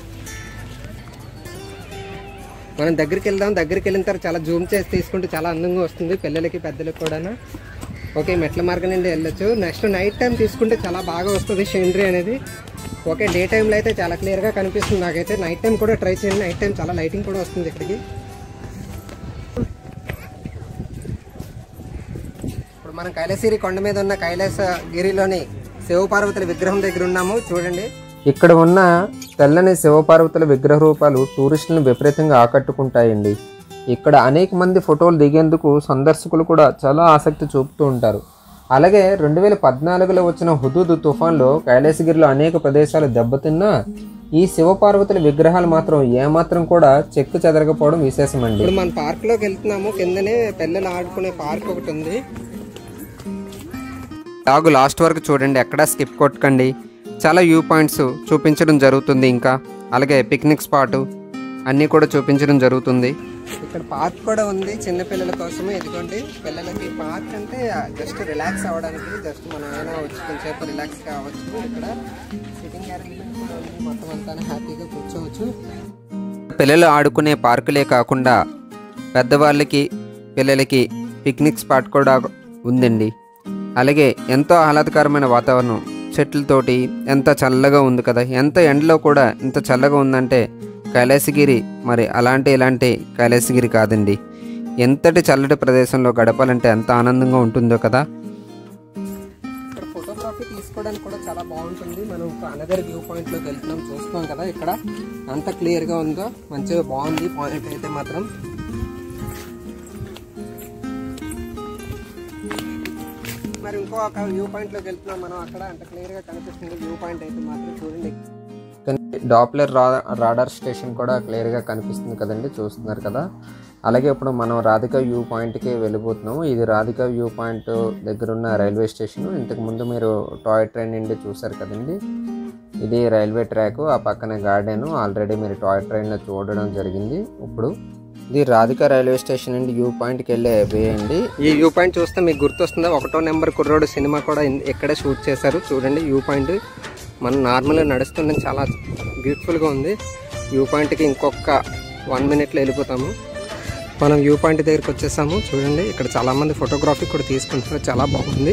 మనం దగ్గరికి వెళ్దాం దగ్గరికి వెళ్ళిన తర్వాత చాలా జూమ్ చేసి తీసుకుంటే చాలా అందంగా వస్తుంది పిల్లలకి పెద్దలకి కూడా ఓకే మెట్ల మార్గం నుండి వెళ్ళొచ్చు నెక్స్ట్ నైట్ టైం తీసుకుంటే చాలా బాగా వస్తుంది సీనరీ అనేది ఓకే డే టైంలో అయితే చాలా క్లియర్గా కనిపిస్తుంది నాకైతే నైట్ టైం కూడా ట్రై చేయండి నైట్ టైం చాలా లైటింగ్ కూడా వస్తుంది ఇక్కడికి ఇప్పుడు మనం కైలాసగిరి కొండ మీద ఉన్న కైలాసగిరిలోని శివపార్వతుల విగ్రహం దగ్గర ఉన్నాము చూడండి ఇక్కడ ఉన్న తెల్లని శివపార్వతుల విగ్రహ రూపాలు టూరిస్టులను విపరీతంగా ఆకట్టుకుంటాయండి ఇక్కడ అనేక మంది ఫోటోలు దిగేందుకు సందర్శకులు కూడా చాలా ఆసక్తి చూపుతూ ఉంటారు అలాగే రెండు వేల పద్నాలుగులో వచ్చిన హుదూద్ తుఫాన్లో కైలాసగిరిలో అనేక ప్రదేశాలు దెబ్బతిన్నా ఈ శివపార్వతుల విగ్రహాలు మాత్రం ఏమాత్రం కూడా చెక్కు చెదరకపోవడం విశేషమండి ఇప్పుడు మన పార్క్ లోకి వెళ్తున్నాము కిందనే పిల్లలు ఆడుకునే పార్క్ ఒకటి ఉంది లాగు లాస్ట్ వరకు చూడండి ఎక్కడా స్కిప్ కొట్టకండి చాలా వ్యూ పాయింట్స్ చూపించడం జరుగుతుంది ఇంకా అలాగే పిక్నిక్ స్పాట్ అన్నీ కూడా చూపించడం జరుగుతుంది ఇక్కడ పార్క్ కూడా ఉంది చిన్న పిల్లల కోసమే ఇదిగోండి పిల్లలకి పార్క్ అంటే జస్ట్ రిలాక్స్ అవ్వడానికి జస్ట్ మనం ఏమైనా వచ్చి కొంచెంసేపు రిలాక్స్ కావచ్చు ఇక్కడ సిట్టింగ్ అరేంజ్మెంట్ కూడా ఉంది మొత్తం అంతా హ్యాపీగా కూర్చోవచ్చు పిల్లలు ఆడుకునే పార్కులే కాకుండా పెద్దవాళ్ళకి పిల్లలకి పిక్నిక్ స్పాట్ కూడా ఉందండి అలాగే ఎంతో ఆహ్లాదకరమైన వాతావరణం చెట్లతోటి ఎంత చల్లగా ఉంది కదా ఎంత ఎండలో కూడా ఇంత చల్లగా ఉందంటే కైలాసగిరి మరి అలాంటి ఇలాంటి కైలాసగిరి కాదండి ఎంతటి చల్లటి ప్రదేశంలో గడపాలంటే ఎంత ఆనందంగా ఉంటుందో కదా ఇక్కడ ఫోటోగ్రఫీ తీసుకోవడానికి కూడా చాలా బాగుంటుంది మనం అనదర్ వ్యూ పాయింట్ లోకి వెళ్తున్నాం చూస్తున్నాం కదా ఇక్కడ అంత క్లియర్ గా ఉందో మంచిగా బాగుంది పాయింట్ అయితే మాత్రం మరి ఇంకో ఒక వ్యూ పాయింట్ లోకి వెళ్తున్నాం మనం అక్కడ అంత క్లియర్ గా కనిపిస్తుంది వ్యూ పాయింట్ అయితే మాత్రం చూడండి డాప్లర్ రా రాడార్ స్టేషన్ కూడా క్లియర్గా కనిపిస్తుంది కదండి చూస్తున్నారు కదా అలాగే ఇప్పుడు మనం రాధిక వ్యూ పాయింట్కి వెళ్ళిపోతున్నాము ఇది రాధిక వ్యూ పాయింట్ దగ్గర ఉన్న రైల్వే స్టేషన్ ఇంతకు ముందు మీరు టాయ్ ట్రైన్ నుండి చూసారు కదండి ఇది రైల్వే ట్రాక్ ఆ పక్కన గార్డెన్ ఆల్రెడీ మీరు టాయ్ ట్రైన్లో చూడడం జరిగింది ఇప్పుడు ఇది రాధిక రైల్వే స్టేషన్ నుండి వ్యూ పాయింట్కి వెళ్ళే వే అండి ఈ వ్యూ పాయింట్ చూస్తే మీకు గుర్తొస్తుందా ఒకటో నెంబర్ కుర్రోడు సినిమా కూడా ఇన్- ఇక్కడే షూట్ చేశారు చూడండి వ్యూ పాయింట్ మనం నార్మల్గా నడుస్తుండే చాలా బ్యూటిఫుల్గా ఉంది వ్యూ పాయింట్కి ఇంకొక వన్ మినిట్లో వెళ్ళిపోతాము మనం వ్యూ పాయింట్ దగ్గరికి వచ్చేసాము చూడండి ఇక్కడ చాలామంది ఫోటోగ్రఫీ కూడా తీసుకుంటున్నారు చాలా బాగుంది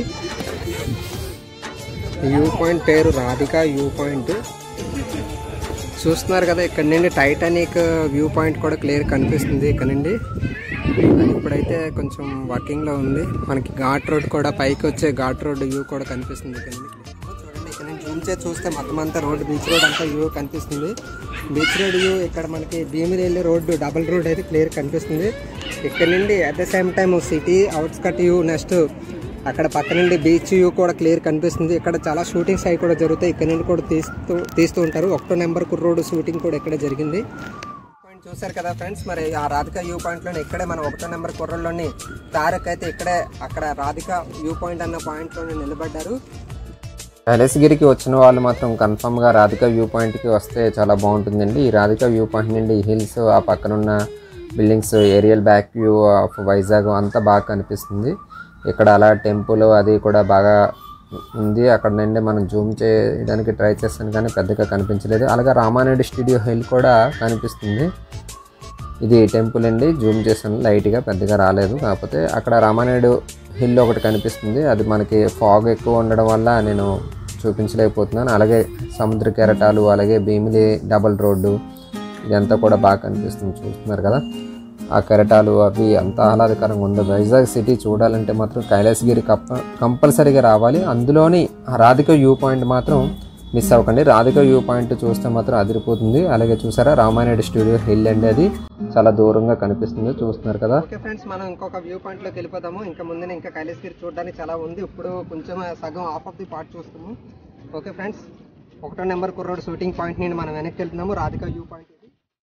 ఈ వ్యూ పాయింట్ పేరు రాధిక వ్యూ పాయింట్ చూస్తున్నారు కదా ఇక్కడ నుండి టైటానిక్ వ్యూ పాయింట్ కూడా క్లియర్ కనిపిస్తుంది ఇక్కడ నుండి అది ఇప్పుడైతే కొంచెం వర్కింగ్లో ఉంది మనకి ఘాట్ రోడ్ కూడా పైకి వచ్చే ఘాట్ రోడ్ వ్యూ కూడా కనిపిస్తుంది ఇక్కడ నుండి చూడండి ఇక్కడ నుంచి జూమ్ చేసి చూస్తే మొత్తం అంతా రోడ్ బీచ్ రోడ్ అంతా వ్యూ కనిపిస్తుంది బీచ్ రోడ్ వ్యూ ఇక్కడ మనకి భీమిలి వెళ్ళే రోడ్డు డబల్ రోడ్ అయితే క్లియర్ కనిపిస్తుంది ఇక్కడ నుండి at the same time city outskirt view next అక్కడ పక్క నుండి బీచ్ వ్యూ కూడా క్లియర్ కనిపిస్తుంది ఇక్కడ చాలా షూటింగ్స్ అవి కూడా జరుగుతాయి ఇక్కడ నుండి కూడా తీస్తూ తీస్తూ ఉంటారు ఒకటో నెంబర్ కుర్రోడ్ షూటింగ్ కూడా ఇక్కడ జరిగింది పాయింట్ చూసారు కదా ఫ్రెండ్స్ మరి ఆ రాధిక వ్యూ పాయింట్ లోనే ఇక్కడే మన ఒకటో నెంబర్ కుర్రల్లోని తారక్ అయితే ఇక్కడే అక్కడ రాధిక వ్యూ పాయింట్ అన్న పాయింట్ లోనే నిలబడ్డారు కైలాసగిరికి వచ్చిన వాళ్ళు మాత్రం కన్ఫామ్గా రాధిక వ్యూ పాయింట్కి వస్తే చాలా బాగుంటుందండి ఈ రాధిక వ్యూ పాయింట్ నుండి హిల్స్ ఆ పక్కనున్న buildings aerial back view of Vizag అంతా బాగా కనిపిస్తుంది ఇక్కడ అలా టెంపుల్ అది కూడా బాగా ఉంది అక్కడ నుండి మనం జూమ్ చేయడానికి ట్రై చేస్తాను కానీ పెద్దగా కనిపించలేదు అలాగే రామానాయుడు స్టూడియో హిల్ కూడా కనిపిస్తుంది ఇది టెంపుల్ అండి జూమ్ చేశాను లైట్గా పెద్దగా రాలేదు కాకపోతే అక్కడ రామానాయుడు హిల్ ఒకటి కనిపిస్తుంది అది మనకి ఫాగ్ ఎక్కువ ఉండడం వల్ల నేను చూపించలేకపోతున్నాను అలాగే సముద్ర కెరటాలు అలాగే భీమిలి డబల్ రోడ్డు ఇదంతా కూడా బాగా కనిపిస్తుంది చూస్తున్నారు కదా ఆ కెరటాలు అవి అంత ఆహ్లాదకరంగా ఉంది వైజాగ్ సిటీ చూడాలంటే మాత్రం కైలాసగిరి కప్ప కంపల్సరీగా రావాలి అందులోని ఆ రాధిక వ్యూ పాయింట్ మాత్రం మిస్ అవ్వకండి రాధిక వ్యూ పాయింట్ చూస్తే మాత్రం అదిరిపోతుంది అలాగే చూసారా రామానాయుడు స్టూడియో హిల్ అండి అది చాలా దూరంగా కనిపిస్తుంది చూస్తున్నారు కదా ఓకే ఫ్రెండ్స్ మనం ఇంకొక వ్యూ పాయింట్ లోకి వెళ్ళిపోతాము ఇంకా ముందు ఇంకా కైలాసగిరి చూడడానికి చాలా ఉంది ఇప్పుడు కొంచెం సగం ఆఫ్ ఆఫ్ ది పార్ట్ చూస్తాము ఓకే ఫ్రెండ్స్ ఒకటో నెంబర్ కుర్రోడ్ షూటింగ్ పాయింట్ నుండి మనం వెనక్కి వెళ్తున్నాము రాధిక వ్యూ పాయింట్ ఇది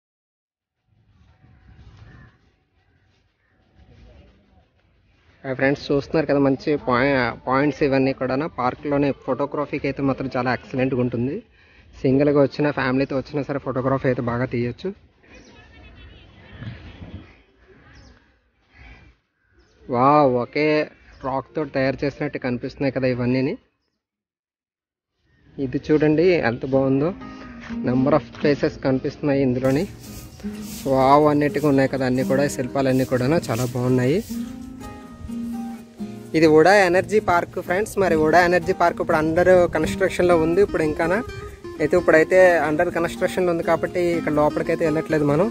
ఫ్రెండ్స్ చూస్తున్నారు కదా మంచి పాయింట్స్ ఇవన్నీ కూడా పార్క్లోనే ఫోటోగ్రఫీకి అయితే మాత్రం చాలా ఎక్సలెంట్గా ఉంటుంది సింగిల్గా వచ్చిన ఫ్యామిలీతో వచ్చినా సరే ఫోటోగ్రఫీ అయితే బాగా తీయొచ్చు వా ఒకే రాక్ తోటి తయారు చేసినట్టు కనిపిస్తున్నాయి కదా ఇవన్నీని ఇది చూడండి ఎంత బాగుందో నెంబర్ ఆఫ్ ప్లేసెస్ కనిపిస్తున్నాయి ఇందులోని వావ్ అన్నిటిగా ఉన్నాయి కదా అన్నీ కూడా ఈ శిల్పాలన్నీ కూడా చాలా బాగున్నాయి ఇది ఉడా ఎనర్జీ పార్క్ ఫ్రెండ్స్ మరి ఉడా ఎనర్జీ పార్క్ ఇప్పుడు అండర్ కన్స్ట్రక్షన్లో ఉంది ఇప్పుడు ఇంకానా అయితే ఇప్పుడైతే అండర్ కన్స్ట్రక్షన్లో ఉంది కాబట్టి ఇక్కడ లోపలికైతే వెళ్ళట్లేదు మనం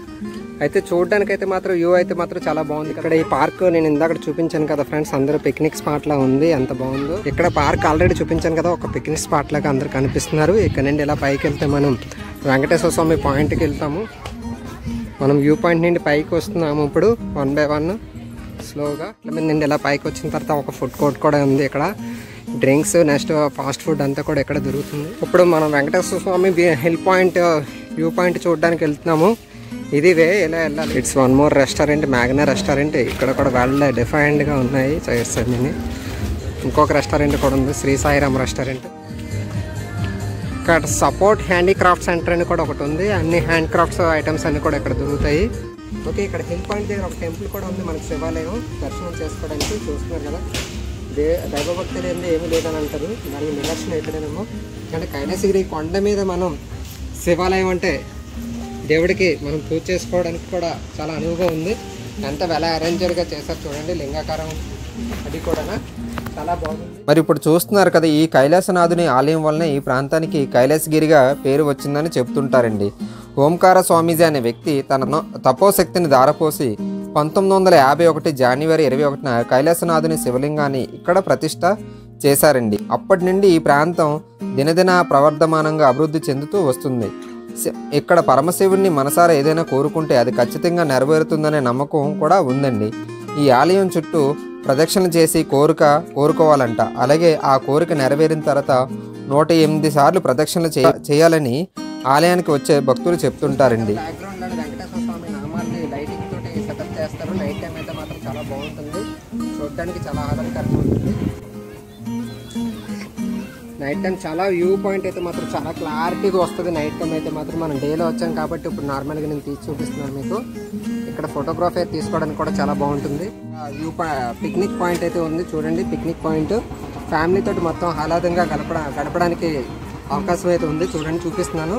అయితే చూడడానికి అయితే మాత్రం వ్యూ అయితే మాత్రం చాలా బాగుంది ఇక్కడ ఈ పార్క్ నేను ఇందాక చూపించాను కదా ఫ్రెండ్స్ అందరూ పిక్నిక్ స్పాట్ లా ఉంది ఎంత బాగుందో ఇక్కడ పార్క్ ఆల్రెడీ చూపించాను కదా ఒక పిక్నిక్ స్పాట్ లాగా అందరు కనిపిస్తున్నారు ఇక్కడ నుండి ఇలా పైకి వెళ్తే మనం వెంకటేశ్వర స్వామి పాయింట్కి వెళ్తాము మనం వ్యూ పాయింట్ నుండి పైకి వస్తున్నాము ఇప్పుడు వన్ బై వన్ స్లోగా ఇట్లా మీద నుండి ఇలా పైకి వచ్చిన తర్వాత ఒక ఫుడ్ కోర్ట్ కూడా ఉంది ఇక్కడ డ్రింక్స్ నెక్స్ట్ ఫాస్ట్ ఫుడ్ అంతా కూడా ఇక్కడ దొరుకుతుంది ఇప్పుడు మనం Venkateswara Swamy hill point view point చూడడానికి వెళ్తున్నాము ఇది వే ఇలా వెళ్ళాలి it's one more restaurant Magna restaurant ఇక్కడ కూడా వెల్ డిఫైన్డ్గా ఉన్నాయి చైర్స్ అన్ని ఇంకొక రెస్టారెంట్ కూడా ఉంది శ్రీ సాయిరామ్ రెస్టారెంట్ ఇక్కడ సపోర్ట్ హ్యాండీక్రాఫ్ట్ సెంటర్ అని కూడా ఒకటి ఉంది అన్ని హ్యాండ్ క్రాఫ్ట్స్ ఐటమ్స్ అన్ని కూడా ఇక్కడ దొరుకుతాయి ఓకే ఇక్కడ హిల్ పాయింట్ దగ్గర ఒక టెంపుల్ కూడా ఉంది మనకి శివాలయం దర్శనం చేసుకోవడానికి చూస్తున్నారు కదా దే దైవభక్తి లేనిదే ఏమీ లేదని అంటారు దానికి నిదర్శనం అయితేనేమో అంటే కైలాసగిరి కొండ మీద మనం శివాలయం అంటే దేవుడికి మనం పూజ చేసుకోవడానికి కూడా చాలా అనువుగా ఉంది ఎంత వెల అరేంజర్గా చేశారు చూడండి లింగాకారం అది కూడా చాలా బాగుంది మరి ఇప్పుడు చూస్తున్నారు కదా ఈ కైలాసనాథుని ఆలయం వలన ఈ ప్రాంతానికి కైలాసగిరిగా పేరు వచ్చిందని చెప్తుంటారండి ఓంకార స్వామీజీ అనే వ్యక్తి తన నో- తపోశక్తిని దారపోసి పంతొమ్మిది వందల యాభై ఒకటి జనవరి ఇరవై ఒకటిన కైలాసనాథుని శివలింగాన్ని ఇక్కడ ప్రతిష్ట చేశారండి అప్పటి నుండి ఈ ప్రాంతం దినదిన ప్రవర్ధమానంగా అభివృద్ధి చెందుతూ వస్తుంది శి- ఇక్కడ పరమశివుణ్ణి మనసారా ఏదైనా కోరుకుంటే అది ఖచ్చితంగా నెరవేరుతుందనే నమ్మకం కూడా ఉందండి ఈ ఆలయం చుట్టూ ప్రదక్షిణ చేసి కోరిక కోరుకోవాలంట అలాగే ఆ కోరిక నెరవేరిన తర్వాత నూట ఎనిమిది సార్లు ప్రదక్షిణలు చేయ- చేయాలని ఆలయానికి వచ్చే భక్తులు చెప్తుంటారండి బ్యాక్గ్రౌండ్ వెంకటేశ్వర స్వామి నామాన్ని లైటింగ్ తోటి సెటప్ చేస్తారు నైట్ టైం అయితే మాత్రం చాలా బాగుంటుంది చూడడానికి చాలా ఆహ్లాదకరంగా ఉంటుంది నైట్ టైం చాలా వ్యూ పాయింట్ అయితే మాత్రం చాలా క్లారిటీగా వస్తుంది నైట్ టైం అయితే మాత్రం మనం డేలో వచ్చాం కాబట్టి ఇప్పుడు నార్మల్గా నేను తీసి చూపిస్తున్నాను మీకు ఇక్కడ ఫోటోగ్రఫీ అయితే తీసుకోవడానికి కూడా చాలా బాగుంటుంది వ్యూ పిక్నిక్ పాయింట్ అయితే ఉంది చూడండి పిక్నిక్ పాయింట్ ఫ్యామిలీ తోటి మొత్తం ఆహ్లాదంగా గడపడ గడపడానికి అవకాశం అయితే ఉంది చూడండి చూపిస్తున్నాను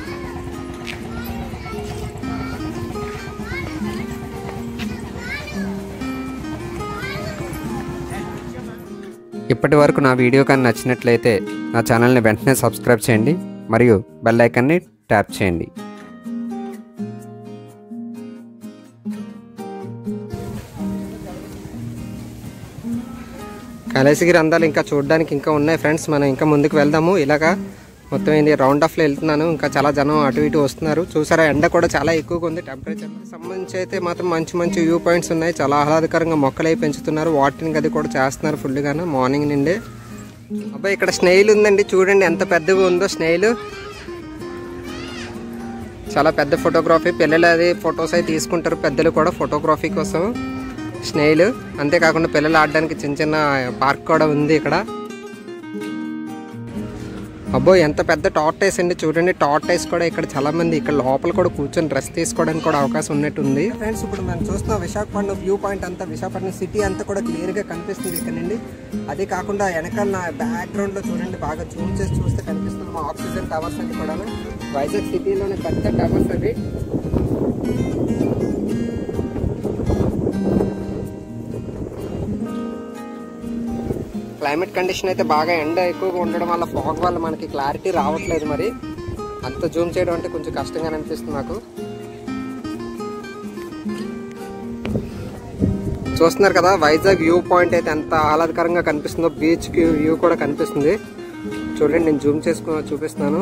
ఇప్పటి వరకు నా వీడియో కానీ నచ్చినట్లయితే నా ఛానల్ని వెంటనే సబ్స్క్రైబ్ చేయండి మరియు బెల్ ఐకాన్ని ట్యాప్ చేయండి కైలాసగిరి అందాలు ఇంకా చూడడానికి ఇంకా ఉన్నాయి ఫ్రెండ్స్ మనం ఇంకా ముందుకు వెళ్దాము ఇలాగా మొత్తం ఏంటి రౌండ్ ఆఫ్లో వెళ్తున్నాను ఇంకా చాలా జనం అటు ఇటు వస్తున్నారు చూసారా ఎండ కూడా చాలా ఎక్కువగా ఉంది టెంపరేచర్ సంబంధించి అయితే మాత్రం మంచి మంచి వ్యూ పాయింట్స్ ఉన్నాయి చాలా ఆహ్లాదకరంగా మొక్కలు అయి పెంచుతున్నారు వాటరింగ్ అది కూడా చేస్తున్నారు ఫుల్గాను మార్నింగ్ నుండి అబ్బాయి ఇక్కడ స్నేహిల్ ఉందండి చూడండి ఎంత పెద్దగా ఉందో స్నేహిల్ చాలా పెద్ద ఫోటోగ్రఫీ పిల్లలు అది ఫొటోస్ అవి తీసుకుంటారు పెద్దలు కూడా ఫోటోగ్రఫీ కోసం స్నేహిల్ అంతేకాకుండా పిల్లలు ఆడడానికి చిన్న చిన్న పార్క్ కూడా ఉంది ఇక్కడ అబ్బో ఎంత పెద్ద టార్టైస్ అండి చూడండి టార్టైస్ కూడా ఇక్కడ చాలా మంది ఇక్కడ లోపల కూడా కూర్చొని డ్రెస్ తీసుకోవడానికి కూడా అవకాశం ఉన్నట్టుంది ఫ్రెండ్స్ ఇప్పుడు మనం చూస్తున్న విశాఖపట్నం వ్యూ పాయింట్ అంతా విశాఖపట్నం సిటీ అంతా కూడా క్లియర్ గా కనిపిస్తుంది ఇక్కడ నుండి అదే కాకుండా వెనకాల నా బ్యాక్గ్రౌండ్ లో చూడండి బాగా జూమ్ చేసి చూస్తే కనిపిస్తుంది మా ఆక్సిజన్ టవర్స్ అన్ని కూడా వైజాగ్ సిటీలోనే పెద్ద టవర్స్ అవి క్లైమేట్ కండిషన్ అయితే బాగా ఎండ ఎక్కువగా ఉండడం వల్ల ఫాగ్ వల్ల మనకి క్లారిటీ రావట్లేదు మరి అంత జూమ్ చేయడం అంటే కొంచెం కష్టంగా అనిపిస్తుంది నాకు చూస్తున్నారు కదా వైజాగ్ వ్యూ పాయింట్ అయితే ఎంత ఆహ్లాదకరంగా కనిపిస్తుందో బీచ్ వ్యూ కూడా కనిపిస్తుంది చూడండి నేను జూమ్ చేసుకుని చూపిస్తున్నాను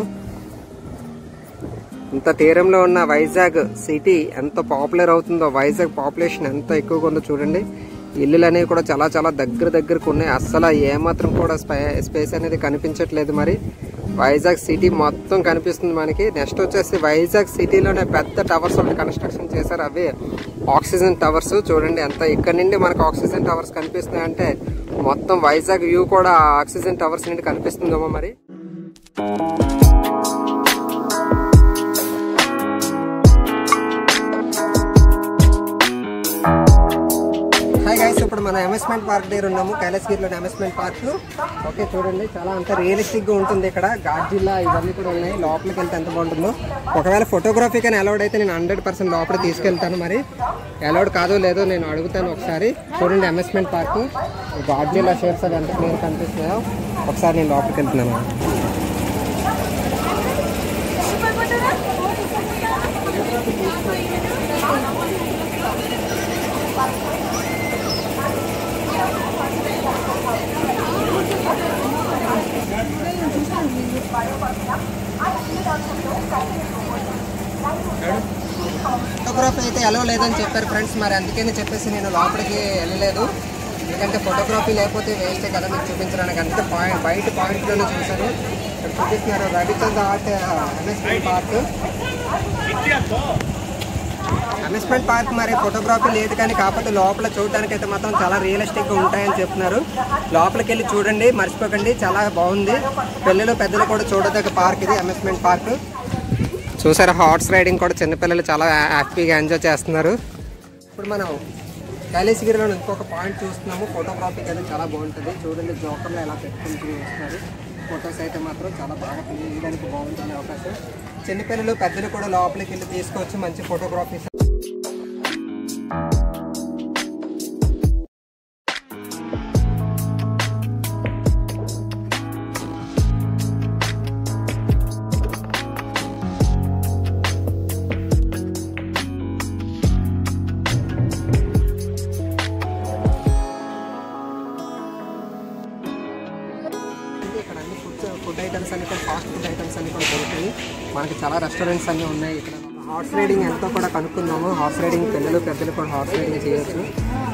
ఇంత తీరంలో ఉన్న వైజాగ్ సిటీ ఎంత పాపులర్ అవుతుందో వైజాగ్ పాపులేషన్ ఎంత ఎక్కువగా ఉందో చూడండి ఇల్లులు అనేవి కూడా చాలా చాలా దగ్గర దగ్గరకు ఉన్నాయి అస్సలు ఏమాత్రం కూడా స్పేస్ అనేది కనిపించట్లేదు మరి వైజాగ్ సిటీ మొత్తం కనిపిస్తుంది మనకి నెక్స్ట్ వచ్చేసి వైజాగ్ సిటీలోనే పెద్ద టవర్స్ ఒకటి కన్స్ట్రక్షన్ చేశారు అవి ఆక్సిజన్ టవర్స్ చూడండి ఎంత ఇక్కడ నుండి మనకు ఆక్సిజన్ టవర్స్ కనిపిస్తున్నాయి అంటే మొత్తం వైజాగ్ వ్యూ కూడా ఆక్సిజన్ టవర్స్ నుండి కనిపిస్తుందేమో మరి హాయ్ గైస్ ఇప్పుడు మన అమ్యూస్మెంట్ పార్క్ దగ్గర ఉన్నాము కైలాసగిరిలోని అమ్యూస్మెంట్ పార్క్ ఓకే చూడండి చాలా అంత రియలిస్టిక్ గా ఉంటుంది ఇక్కడ గాడ్జిల్లా ఇవన్నీ కూడా ఉన్నాయి లోపలికి వెళ్తే ఎంత బాగుంటుందో ఒకవేళ ఫోటోగ్రఫీ కానీ అలౌడ్ అయితే నేను హండ్రెడ్ పర్సెంట్ లోపల తీసుకెళ్తాను మరి అలౌడ్ కాదో లేదో నేను అడుగుతాను ఒకసారి చూడండి అమ్యూస్మెంట్ పార్క్ గాడ్జిల్లా షేర్స్ అవి ఎంత క్లియర్ కనిపిస్తున్నాయో ఒకసారి నేను లోపలికి వెళ్తున్నాను ఫోటోగ్రఫీ అయితే ఎలా లేదని చెప్పారు ఫ్రెండ్స్ మరి అందుకని చెప్పేసి నేను లోపలికి వెళ్ళలేదు ఎందుకంటే ఫోటోగ్రఫీ లేకపోతే వేస్టే కదా మీకు చూపించడానికి అందుకే పాయింట్ బయట పాయింట్లోనే చూశాను ఇక్కడ చూపిస్తున్నారు Ravichandra art amusement park amusement park మరి ఫోటోగ్రఫీ లేదు కానీ కాకపోతే లోపల చూడడానికి అయితే మాత్రం చాలా రియలిస్టిక్గా ఉంటాయని చెప్తున్నారు లోపలికి వెళ్ళి చూడండి మర్చిపోకండి చాలా బాగుంది పిల్లలు పెద్దలు కూడా చూడదగ్గ పార్క్ ఇది అమ్యూస్మెంట్ పార్క్ చూసారా హార్స్ రైడింగ్ కూడా చిన్నపిల్లలు చాలా హ్యాపీగా ఎంజాయ్ చేస్తున్నారు ఇప్పుడు మనం కైలాసగిరిలో ఇంకొక పాయింట్ చూస్తున్నాము ఫోటోగ్రఫీ అయితే చాలా బాగుంటుంది చూడండి జోకర్లో ఎలా పెట్టుకుంటూ వస్తారు ఫొటోస్ అయితే మాత్రం చాలా బాగా తీయడానికి బాగుంటుంది అవకాశం చిన్నపిల్లలు పెద్దలు కూడా లోపలికి వెళ్ళి తీసుకోవచ్చు మంచి ఫోటోగ్రఫీ అంటే ఇక్కడ అన్ని ఫుడ్ ఫుడ్ ఐటమ్స్ అన్ని కూడా ఫాస్ట్ ఫుడ్ ఐటమ్స్ అన్ని కూడా దొరుకుతాయి మనకి చాలా రెస్టారెంట్స్ అన్ని ఉన్నాయి ఇక్కడ హార్స్ రైడింగ్ ఎంతో కూడా కనుక్కుందాము హార్స్ రైడింగ్ పిల్లలు పెద్దలు కూడా హార్స్ రైడింగ్ చేయొచ్చు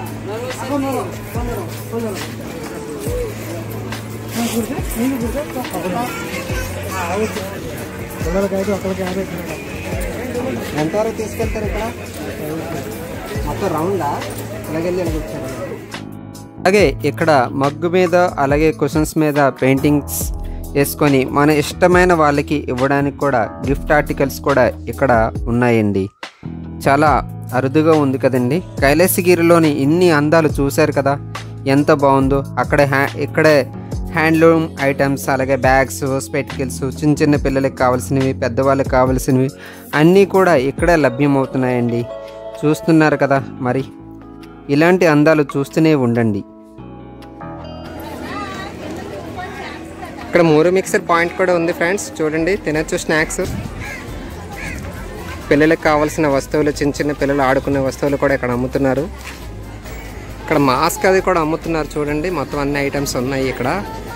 పిల్లలకైతే ఒకరికి యాభై ఎంతవరకు తీసుకెళ్తారు ఇక్కడ మొత్తం రౌండా ఇలాగెళ్ళి ఇలా కూర్చోండి అలాగే ఇక్కడ మగ్గు మీద అలాగే క్వశ్చన్స్ మీద పెయింటింగ్స్ వేసుకొని మన ఇష్టమైన వాళ్ళకి ఇవ్వడానికి కూడా గిఫ్ట్ ఆర్టికల్స్ కూడా ఇక్కడ ఉన్నాయండి చాలా అరుదుగా ఉంది కదండి కైలాసగిరిలోని ఇన్ని అందాలు చూశారు కదా ఎంత బాగుందో అక్కడ హ్యా ఇక్కడే హ్యాండ్లూమ్ ఐటమ్స్ అలాగే బ్యాగ్స్ స్పెటికల్స్ చిన్న చిన్న పిల్లలకి కావాల్సినవి పెద్దవాళ్ళకి కావాల్సినవి అన్నీ కూడా ఇక్కడే లభ్యమవుతున్నాయండి చూస్తున్నారు కదా మరి ఇలాంటి అందాలు చూస్తూనే ఉండండి ఇక్కడ మూరు మిక్సర్ పాయింట్ కూడా ఉంది ఫ్రెండ్స్ చూడండి తినచ్చు స్నాక్స్ పిల్లలకు కావాల్సిన వస్తువులు చిన్న చిన్న పిల్లలు ఆడుకునే వస్తువులు కూడా ఇక్కడ అమ్ముతున్నారు ఇక్కడ మాస్క్ అది కూడా అమ్ముతున్నారు చూడండి మొత్తం అన్ని ఐటమ్స్ ఉన్నాయి ఇక్కడ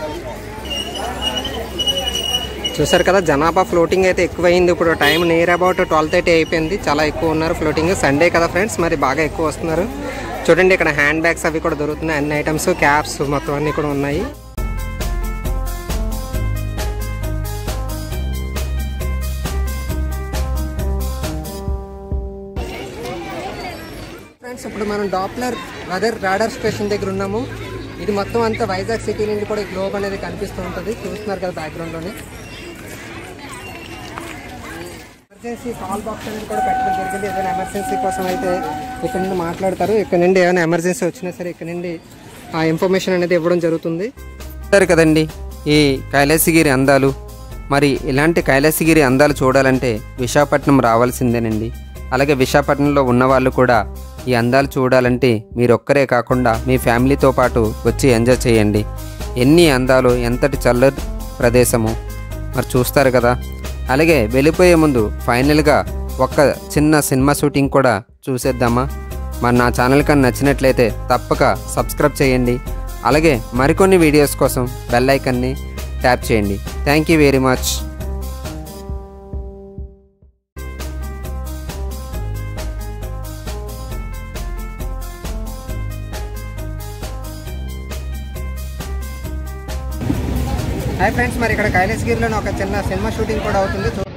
చూసారు కదా జనాభా ఫ్లోటింగ్ అయితే ఎక్కువైంది ఇప్పుడు time near about twelve thirty అయిపోయింది చాలా ఎక్కువ ఉన్నారు ఫ్లోటింగ్ సండే కదా ఫ్రెండ్స్ మరి బాగా ఎక్కువ వస్తున్నారు చూడండి ఇక్కడ హ్యాండ్ బ్యాగ్స్ అవి కూడా దొరుకుతున్నాయి అన్ని ఐటమ్స్ క్యాప్స్ మొత్తం అన్ని కూడా ఉన్నాయి ఫ్రెండ్స్ ఇప్పుడు మనం డాప్లర్ వెదర్ రాడర్ స్టేషన్ దగ్గర ఉన్నాము ఇది మొత్తం అంతా వైజాగ్ సిటీ నుండి కూడా ఈ గ్లోబ్ అనేది కనిపిస్తూ ఉంటుంది చూస్తున్నారు కదా బ్యాక్గ్రౌండ్లోనే ఎమర్జెన్సీ కాల్ బాక్స్ అనేది కూడా పెట్టడం జరిగింది ఏదైనా ఎమర్జెన్సీ కోసం అయితే ఇక్కడ నుండి మాట్లాడతారు ఇక్కడ నుండి ఏమైనా ఎమర్జెన్సీ వచ్చినా సరే ఇక్కడ నుండి ఆ ఇన్ఫర్మేషన్ అనేది ఇవ్వడం జరుగుతుంది సరే కదండి ఈ కైలాసగిరి అందాలు మరి ఇలాంటి కైలాసగిరి అందాలు చూడాలంటే విశాఖపట్నం రావాల్సిందేనండి అలాగే విశాఖపట్నంలో ఉన్నవాళ్ళు కూడా ఈ అందాలు చూడాలంటే మీరు ఒక్కరే కాకుండా మీ ఫ్యామిలీతో పాటు వచ్చి ఎంజాయ్ చేయండి ఎన్ని అందాలు ఎంతటి చల్లని ప్రదేశము మరి చూస్తారు కదా అలాగే వెళ్ళిపోయే ముందు ఫైనల్గా ఒక్క చిన్న సినిమా షూటింగ్ కూడా చూసేద్దామా మరి నా ఛానల్ కానీ నచ్చినట్లయితే తప్పక సబ్స్క్రైబ్ చేయండి అలాగే మరికొన్ని వీడియోస్ కోసం బెల్ ఐకన్ని ట్యాప్ చేయండి thank you very much hi friends మరి ఇక్కడ కైలాసగిరిలో ఒక చిన్న సినిమా షూటింగ్ కూడా అవుతుంది చూ-